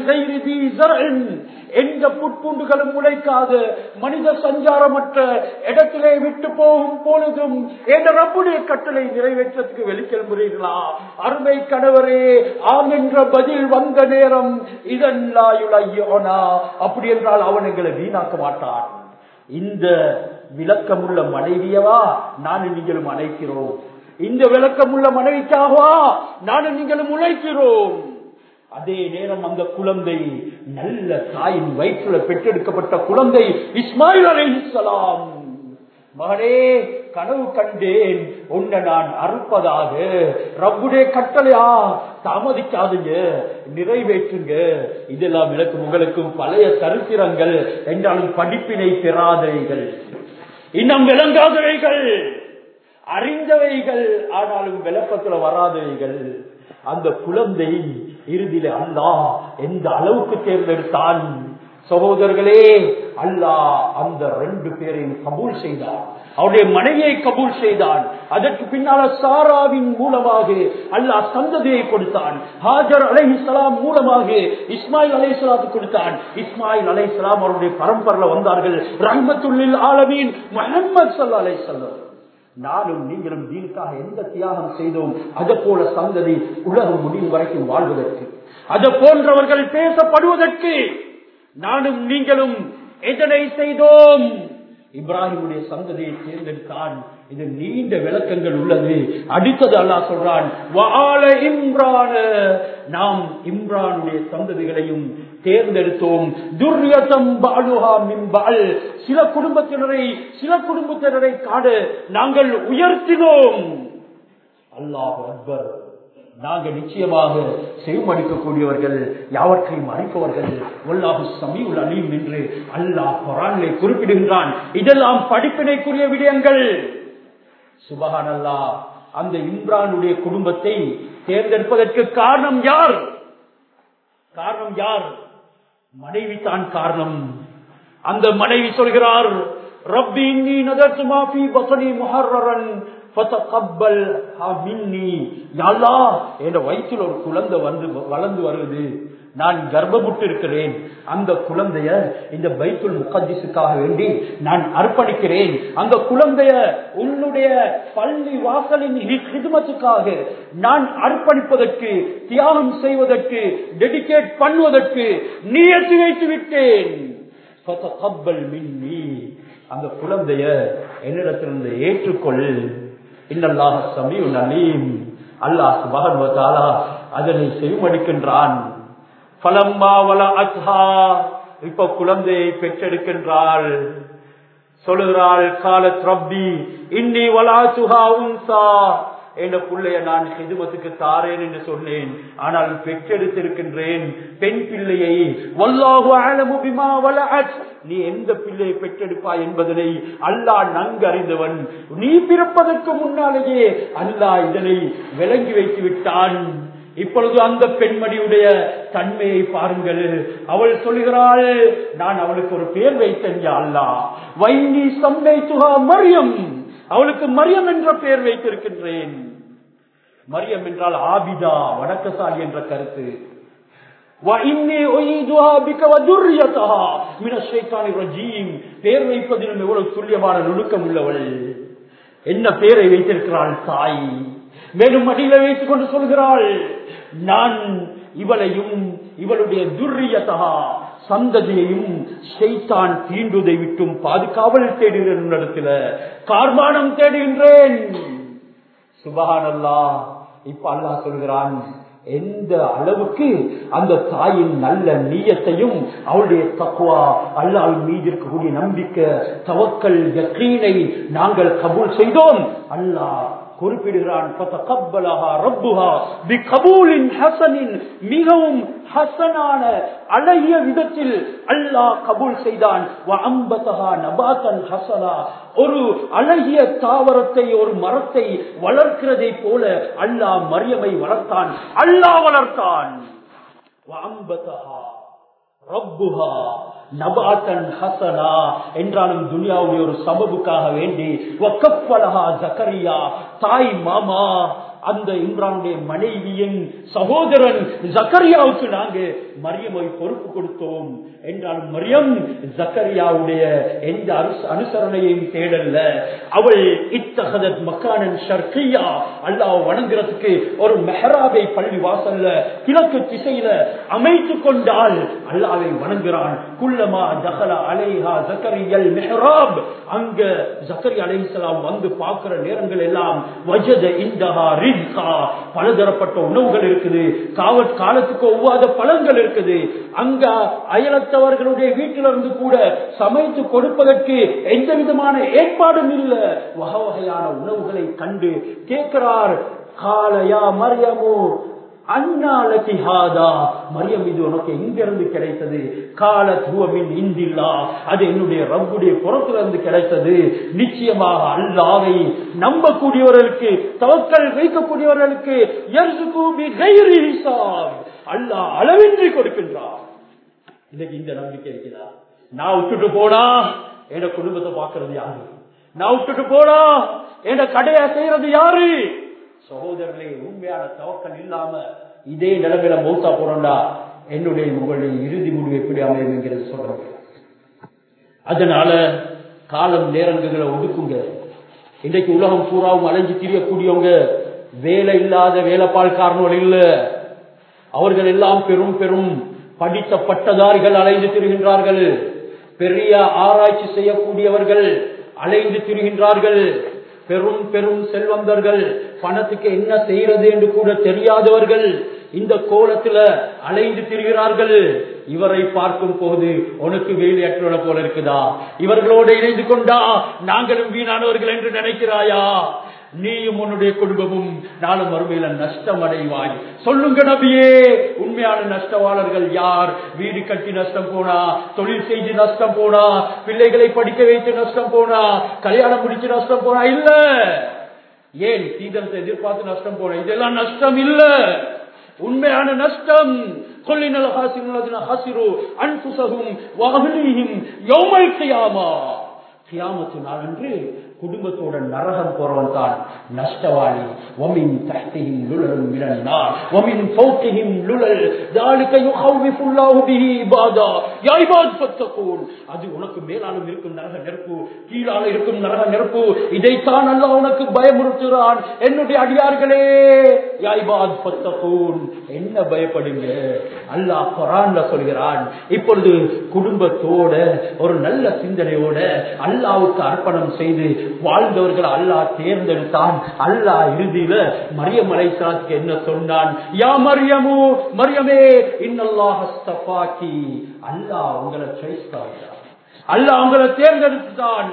எந்த புட்பூண்டுகளும் உழைக்காத மனித சஞ்சாரமற்ற இடத்திலே விட்டு போகும் பொழுதும் என்ற ரப்புடைய கட்டளை நிறைவேற்றத்துக்கு வெளிக்கிளம்புறீர்களா அருமை கணவரே ஆம் என்ற பதில் வந்த நேரம் இதன்லாயுளையோனா அப்படி என்றால் அவன் எங்களை வீணாக்க மாட்டான் இந்த விளக்கமுள்ள மனைவியவா நானும் நீங்களும் அழைக்கிறோம் இந்த விளக்கமுள்ள மனைவிக்காகவா நானும் நீங்களும் உழைக்கிறோம் அதே நேரம் அந்த குழந்தை நல்ல தாயின் வயிற்றுல பெற்றெடுக்கப்பட்ட குழந்தை இஸ்மாயில் அலைஹிஸ்ஸலாம் மகனே கனவு கண்டேன் உன்னை நான் அறுப்பதாக ரப்புடைய கட்டளையா தாமதிக்காதுங்க நிறைவேற்றுங்க இதெல்லாம் எனக்கு உங்களுக்கும் பழைய சரித்திரங்கள் என்றாலும் படிப்பினை பெறாதவைகள் இன்னும் விளங்காதவைகள் அறிந்தவைகள் ஆனாலும் விளக்கத்துல வராதவைகள் அந்த குழந்தை இறுதியில அல்லாஹ் எந்த அளவுக்கு தேர்ந்தெடுத்தான் சகோதரர்களே அல்லாஹ் அந்த ரெண்டு பேரையும் கபூல் செய்தான் அவருடைய மனைவியை கபூல் செய்தான் அதற்கு பின்னால சாராவின் மூலமாக அல்லாஹ் சந்ததியை கொடுத்தான் ஹாஜர் அலைஹிஸ்லாம் மூலமாக இஸ்மாயில் அலைஹிஸ்லாத்து கொடுத்தான் இஸ்மாயில் அலைஹிஸ்லாம் அவருடைய பரம்பரில் வந்தார்கள் ரஹ்மத்துல்லில் ஆலமீன் முஹம்மது சல்லா அலைஹிஸ்லாம் நானும் நீங்களும் தீனுக்காக எந்த தியாகம் செய்தோம் அதை போல சந்ததி உலகம் முடியும் வரைக்கும் வாழ்வதற்கு அதை போன்றவர்கள் பேசப்படுவதற்கு நானும் நீங்களும் எதனை செய்தோம் இப்ராஹிமுடைய சந்ததியை தேர்ந்தெடுத்தான் இது நீண்ட விளக்கங்கள் உள்ளது அடுத்தது அல்லாஹ் சொல்றான் வாழ இம்ரான நாம் இம்ரானுடைய சந்ததிகளையும் தேர்ந்தெடுத்தோம் துர்யதம் பாலுஹா மிம்பால் சில குடும்பத்தினரை சில குடும்பத்தினரை காண நாங்கள் உயர்த்தினோம் அல்லாஹ் அக்பர் நாங்கள் நிச்சயமாக செவிமடிக்கக்கூடியவர்கள் யாவற்றையும் அழைப்பவர்கள் ஒல்லாஹு சமீவுல் அலீம் என்று அல்லாஹ் குரானிலே குறிப்பிடுகின்றான் இதெல்லாம் படிப்பினைக்குரிய விடயங்கள் சுபஹான் அல்லா அந்த இம்ரானுடைய குடும்பத்தை தேர்ந்தெடுப்பதற்கு காரணம் யார் காரணம் யார் மனைவி தான் காரணம் அந்த மனைவி சொல்கிறார் ரப்பி இன்னி நதர்த்து மாஃபி பசனி முஹர்ரன் ஃபதகப்பல் மின்னி யா அல்லாஹ் என் வயிற்றில் ஒரு குழந்தை வந்து வளர்ந்து வருது நான் கர்ப்பமுட்டு இருக்கிறேன் அந்த குழந்தைய இந்த பைத்துல் முகத்திசுக்காக வேண்டி நான் அர்ப்பணிக்கிறேன் அந்த குழந்தைய உன்னுடைய பள்ளி வாசலின் ஹிதுமத்துக்காக நான் அர்ப்பணிப்பதற்கு தியாகம் செய்வதற்கு டெடிகேட் பண்ணுவதற்கு நியத்து வைத்து விட்டேன் மின்னி அந்த குழந்தைய என்னிடத்திலிருந்து ஏற்றுக்கொள் இன்னல்லாக சமீவ் நலீம் அல்லாஹ் சுபகன்வத்தாலா அதனை செவிமடிக்கின்றான் பலம்மா வல அத்ஹா இப்ப குழந்தையை பெற்றெடுக்கின்றாள் சொல்லுகிறாள் காலத் ரப்பி இன்னி வலாசுஹா உன்சா என்ற பிள்ளைய நான் ஹிதுமத்துக்கு தாரேன் என்று சொன்னேன் ஆனால் பெற்றெடுத்திருக்கின்றேன் பெண் பிள்ளையை வல்லாஹு அலமு பிமா வலஅத் நீ எந்த பிள்ளையை பெற்றெடுப்பாய் என்பதனை அல்லாஹ் நன்கு அறிந்தவன் நீ பிறப்பதற்கு முன்னாலேயே அல்லாஹ் இதனை விளங்கி வைத்து விட்டான் இப்பொழுது அந்த பெண்மணியுடைய தன்மையை பாருங்கள் அவள் சொல்லுகிறாள் நான் அவளுக்கு ஒரு பேர் வைத்தேன் யா அல்லாஹ் வைனி சம்மை துகா மரியம் அவளுக்கு மரியம் என்ற பெயர் வைத்திருக்கின்றேன் மரியம் என்றால் ஆபிதா வடக்கசாலி என்ற கருத்து وَإِنِّي أُعِيدُهَا بِكَ وَذُرِّيَّتَهَا مِنَ الشَّيْطَانِ الرَّجِيمِ பெயர் வைப்பதிலும் எவ்வளவு துல்லியமான நுணுக்கம் உள்ளவள் என்ன பெயரை வைத்திருக்கிறாள் தாய் மேலும் மடியில வைத்துக் கொண்டு சொல்கிறாள் நான் இவளையும் இவளுடைய துர்ரியதா சந்ததியையும் ஷைத்தான் தீண்டுதை விட்டும் பாதுகாவல் தேடுகிறேன் இடத்துல கார்மானம் தேடுகின்றேன் சுபஹானல்லா இப்ப அல்லாஹ் சொல்கிறான் எந்த அளவுக்கு அந்த தாயின் நல்ல நீயத்தையும் அவளுடைய தக்குவா அல்லாஹ் மீது இருக்கக்கூடிய நம்பிக்கை தவக்கல் யக்கீனை நாங்கள் கபூல் செய்தோம் அல்லாஹ் குறிப்பிடுகிறான் "ஃபதகப்பலஹா ரப்புஹா பிகபூலின் ஹஸனின்." மிகவும் ஹசனான அழகிய விதத்தில் அல்லாஹ் கபூல் செய்தான் வஅம்பதஹா நபாத்தன் ஹஸனா. ஒரு அழகிய தாவரத்தை ஒரு மரத்தை வளர்க்கிறதை போல அல்லாஹ் மரியமை வளர்த்தான் அல்லாஹ் வளர்த்தான் வஅம்பதஹா ரப்புஹா நபாத்தன் ஹசனா என்றாலும் துனியாவுடைய ஒரு சபபுக்காக வேண்டி வக்கப்பலஹா ஜக்கரியா தாய் மாமா அந்த இம்ரானுடைய மனைவியின் சகோதரன் ஜக்கரியாவுக்கு நாங்க மரியமை பொறுப்பு கொடுத்தோம் என்றாலும் மரியம் ஜக்கரியாவுடைய எந்த அனுச- அனுசரணையையும் தேடல்ல அவள் இத்தகதத் மக்கானன் ஷர்கியா அல்லாஹ் வணங்குறதுக்கு ஒரு மெஹராபை பள்ளி வாசல்ல கிழக்கு திசையில அமைத்துக் கொண்டால் அல்லாவை வணங்குறான் குல்லமா தஹல அலைஹா ஜக்கரியல் மெஹராப் அங்க ஜக்கரி அலைஹிஸ்ஸலாம் வந்து பார்க்கிற நேரங்கள் எல்லாம் வஜத இந்தஹா ரிஸ்கா பலதரப்பட்ட உணவுகள் இருக்குது காவல் காலத்துக்கு ஒவ்வாத பழங்கள் இருக்குது அங்க அயலத்தவர்களுடைய வீட்டிலிருந்து கூட சமைத்து கொடுப்பதற்கு எந்த விதமான ஏற்பாடும் இல்ல வகை வகையான உணவுகளை கண்டு கேட்கிறார் காலையா மரியமோ அண்ணாலதி ஹாதா மரியம் இது உனக்கு எங்கிருந்து கிடைத்தது கால துவமின் இந்தில்லா அது என்னுடைய ரப்புடைய புறத்திலிருந்து கிடைத்தது நிச்சயமாக அல்லாவை நம்பக்கூடியவர்களுக்கு தவக்கல் வைக்கக்கூடியவர்களுக்கு யர்சுகு பிகைரி ஹிசாப். அல்லாஹ் அளவின்றி கொடுக்கின்றார் இன்னைக்கு இந்த நம்பிக்கை இருக்குதா நான் விட்டுட்டு போனா என் குடும்பத்தை பார்க்கறது யாரு நான் விட்டுட்டு போனா என் கடையை செய்யறது யாரு சகோதரர்களே உண்மையான தவக்கல் இல்லாம இதே நிலைமையில மௌத்தா போறோம்டா என்னுடைய உங்களுடைய இறுதி முடிவு எப்படி அமையும் என்கிறது சொல்றேன் அதனால காலம் நேரங்களை ஒதுக்குங்க இன்றைக்கு உலகம் பூராவும் அலைஞ்சு திரியக்கூடியவங்க வேலை இல்லாத வேலைப்பாழ்காரர்கள் இல்ல அவர்கள் எல்லாம் பெரும் பெரும் படித்த பட்டதாரிகள் அலைந்து திரிகின்றார்கள் பெரிய ஆராய்ச்சி செய்யக்கூடியவர்கள் அலைந்து திரிகின்றார்கள் பெரும் பெரும் செல்வந்தர்கள் பணத்துக்கு என்ன செய்யறது என்று கூட தெரியாதவர்கள் இந்த கோலத்துல அலைந்து திரிகிறார்கள் இவரை பார்க்கும் போது உனக்கு வேலையற்றோட போல இருக்குதா இவர்களோடு இணைந்து கொண்டா நாங்களும் வீணானவர்கள் என்று நினைக்கிறாயா நீயும் உன்னுடைய குடும்பமும் நாளும் மறுமையில நஷ்டம் அடைவாய் சொல்லுங்க நபியே உண்மையான நஷ்டவாளர்கள் யார் வீடு கட்டி நஷ்டம் போனா தொழில் செய்து நஷ்டம் போனா பிள்ளைகளை படிக்க வைத்து நஷ்டம் போனா கல்யாணம் முடிச்சு நஷ்டம் போனா இல்ல ஏன் சீதனத்தை எதிர்பார்த்து நஷ்டம் போன இதெல்லாம் நஷ்டம் இல்ல உண்மையான நஷ்டம் கொல்லினல் ஹாசிருல்லதின ஹாசிரு அன்புசகும் வாகனீஹிம் யௌமல் கியாமா கியாமத்து நாளன்று குடும்பத்தோட நரகம் போறவன் தான் நஷ்டவாளி ஒமின் தஹ்திஹிம் லுலலும் மினன் நார் ஒமின் ஃபௌகிஹிம் லுலல் ذلك يخوف الله به عبادا يا عباد فاتقون அது உனக்கு மேலாலும் இருக்கும் நரக நெருப்பு கீழால இருக்கும் நரக நெருப்பு இதைத்தான் அல்லாஹ் உனக்கு பயமுறுத்துகிறான் என்னுடைய அடியார்களே யா இபாத் ஃபத்தகூன் என்ன பயப்படுங்க அல்லாஹ் குரான்ல சொல்கிறான் இப்பொழுது குடும்பத்தோட ஒரு நல்ல சிந்தனையோட அல்லாவுக்கு அர்ப்பணம் செய்து வாழ்ந்தவர்கள் அல்லாஹ் தேர்ந்தெடுத்தான் அல்லாஹ் இறுதியில மரியம் அலைசாத்துக்கு என்ன சொன்னான் யா மரியமு மரியமே இன்னல்லாஹ் அஸ்தஃபாக்கி அல்லாஹ் உங்களை சாய்ஸ் தான் அல்லாஹ் உங்களை தேர்ந்தெடுத்தான்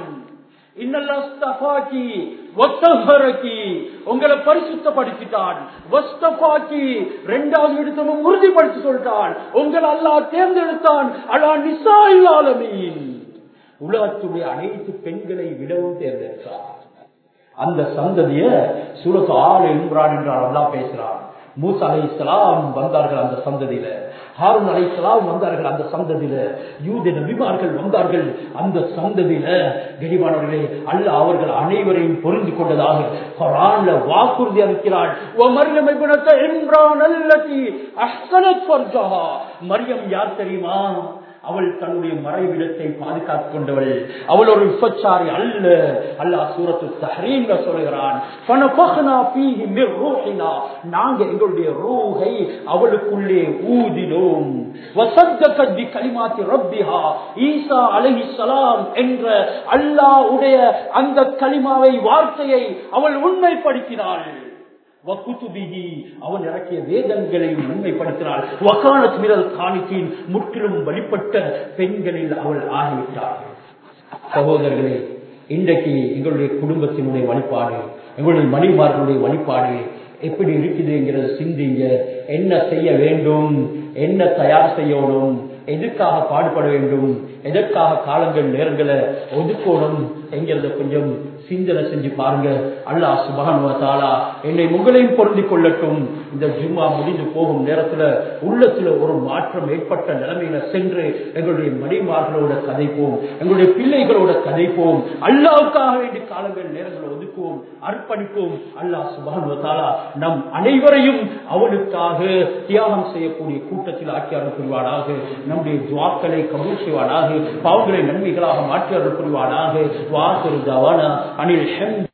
இன்னல்லாஸ்தஃபாக்கி வத்தஹரகி உங்களை பரிசுத்தப்படுத்திட்டான் வஸ்தஃபாக்கி இரண்டாவது இடத்தமும் உறுதிப்படுத்தி சொல்லிட்டான் உங்களை அல்லாஹ் தேர்ந்தெடுத்தான் அலா நிசா இல்லாலமீன் உலகத்துடைய அனைத்து பெண்களை விடவும் தேர்ந்தெடுத்தார் அந்த சந்ததிய சூரத்து ஆள் இம்ரான் என்றால் அல்லாஹ் பேசுறான் மூசா அலை இஸ்லாம் வந்தார்கள் அந்த சந்ததியில ஹாரூன் அலை இஸ்லாம் வந்தார்கள் அந்த சந்ததியில யூத நபிமார்கள் வந்தார்கள் அந்த சந்ததியில கரிமானவர்களே அல்ல அவர்கள் அனைவரையும் பொருந்து கொண்டதாக குரான்ல வாக்குறுதி அளிக்கிறாள் ஓ மரியம் இப்னத்த இம்ரான் அல்லதி அஹ்சனத் ஃபர்ஜஹா மரியம் யார் தெரியுமா அவள் தன்னுடைய மறைவிடத்தை பாதுகாத்துக் கொண்டவள் அவள் ஒரு விபச்சாரி அல்ல அல்லாஹ் சூரத்து தஹரீன்ல சொல்கிறான் ஃபனஃபக்னா ஃபீஹி மிர் ரூஹினா நாங்க எங்களுடைய ரூஹை அவளுக்குள்ளே ஊதினோம் வசத்தகத் பி கலிமாத்தி ரப்பிஹா ஈசா அலைஹிஸ்ஸலாம் என்ற அல்லாஹ்வுடைய அந்த கலிமாவை வார்த்தையை அவள் உண்மைப்படுத்தினாள் வக்குத்துபிஹி அவன் இறக்கிய வேதங்களை உண்மைப்படுத்தினாள் வக்கானத் மிரல் காணிக்கின் முற்றிலும் வழிபட்ட பெண்களில் அவள் ஆகிவிட்டாள் சகோதரர்களே இன்றைக்கு எங்களுடைய குடும்பத்தினுடைய வழிபாடு எங்களுடைய மணிமார்களுடைய வழிபாடு எப்படி இருக்குதுங்கிறத சிந்திங்க என்ன செய்ய வேண்டும் என்ன தயார் செய்யணும் எதுக்காக பாடுபட வேண்டும் எதற்காக காலங்கள் நேரங்களை ஒதுக்கணும் என்கிறத கொஞ்சம் சிந்தனை செஞ்சு பாருங்க அல்லாஹ் சுபகானுவத்தாலா என்னை உங்களையும் பொருந்தி கொள்ளட்டும் இந்த ஜும்மா முடிந்து போகும் நேரத்துல உள்ளத்துல ஒரு மாற்றம் ஏற்பட்ட நிலைமையில சென்று எங்களுடைய மணிமார்களோட கதைப்போம் எங்களுடைய பிள்ளைகளோட கதைப்போம் அல்லாவுக்காக வேண்டிய காலங்கள் நேரங்களை ஒதுக்குவோம் அர்ப்பணிப்போம் அல்லாஹ் சுபகானுவத்தாலா நம் அனைவரையும் அவனுக்காக தியாகம் செய்யக்கூடிய கூட்டத்தில் ஆக்கி அருள் புரிவானாக நம்முடைய துவாக்களை கபூல் செய்வானாக பாவங்களை நன்மைகளாக மாற்றி அருள் புரிவானாக வாசரு தவானா அனில் ஹெம்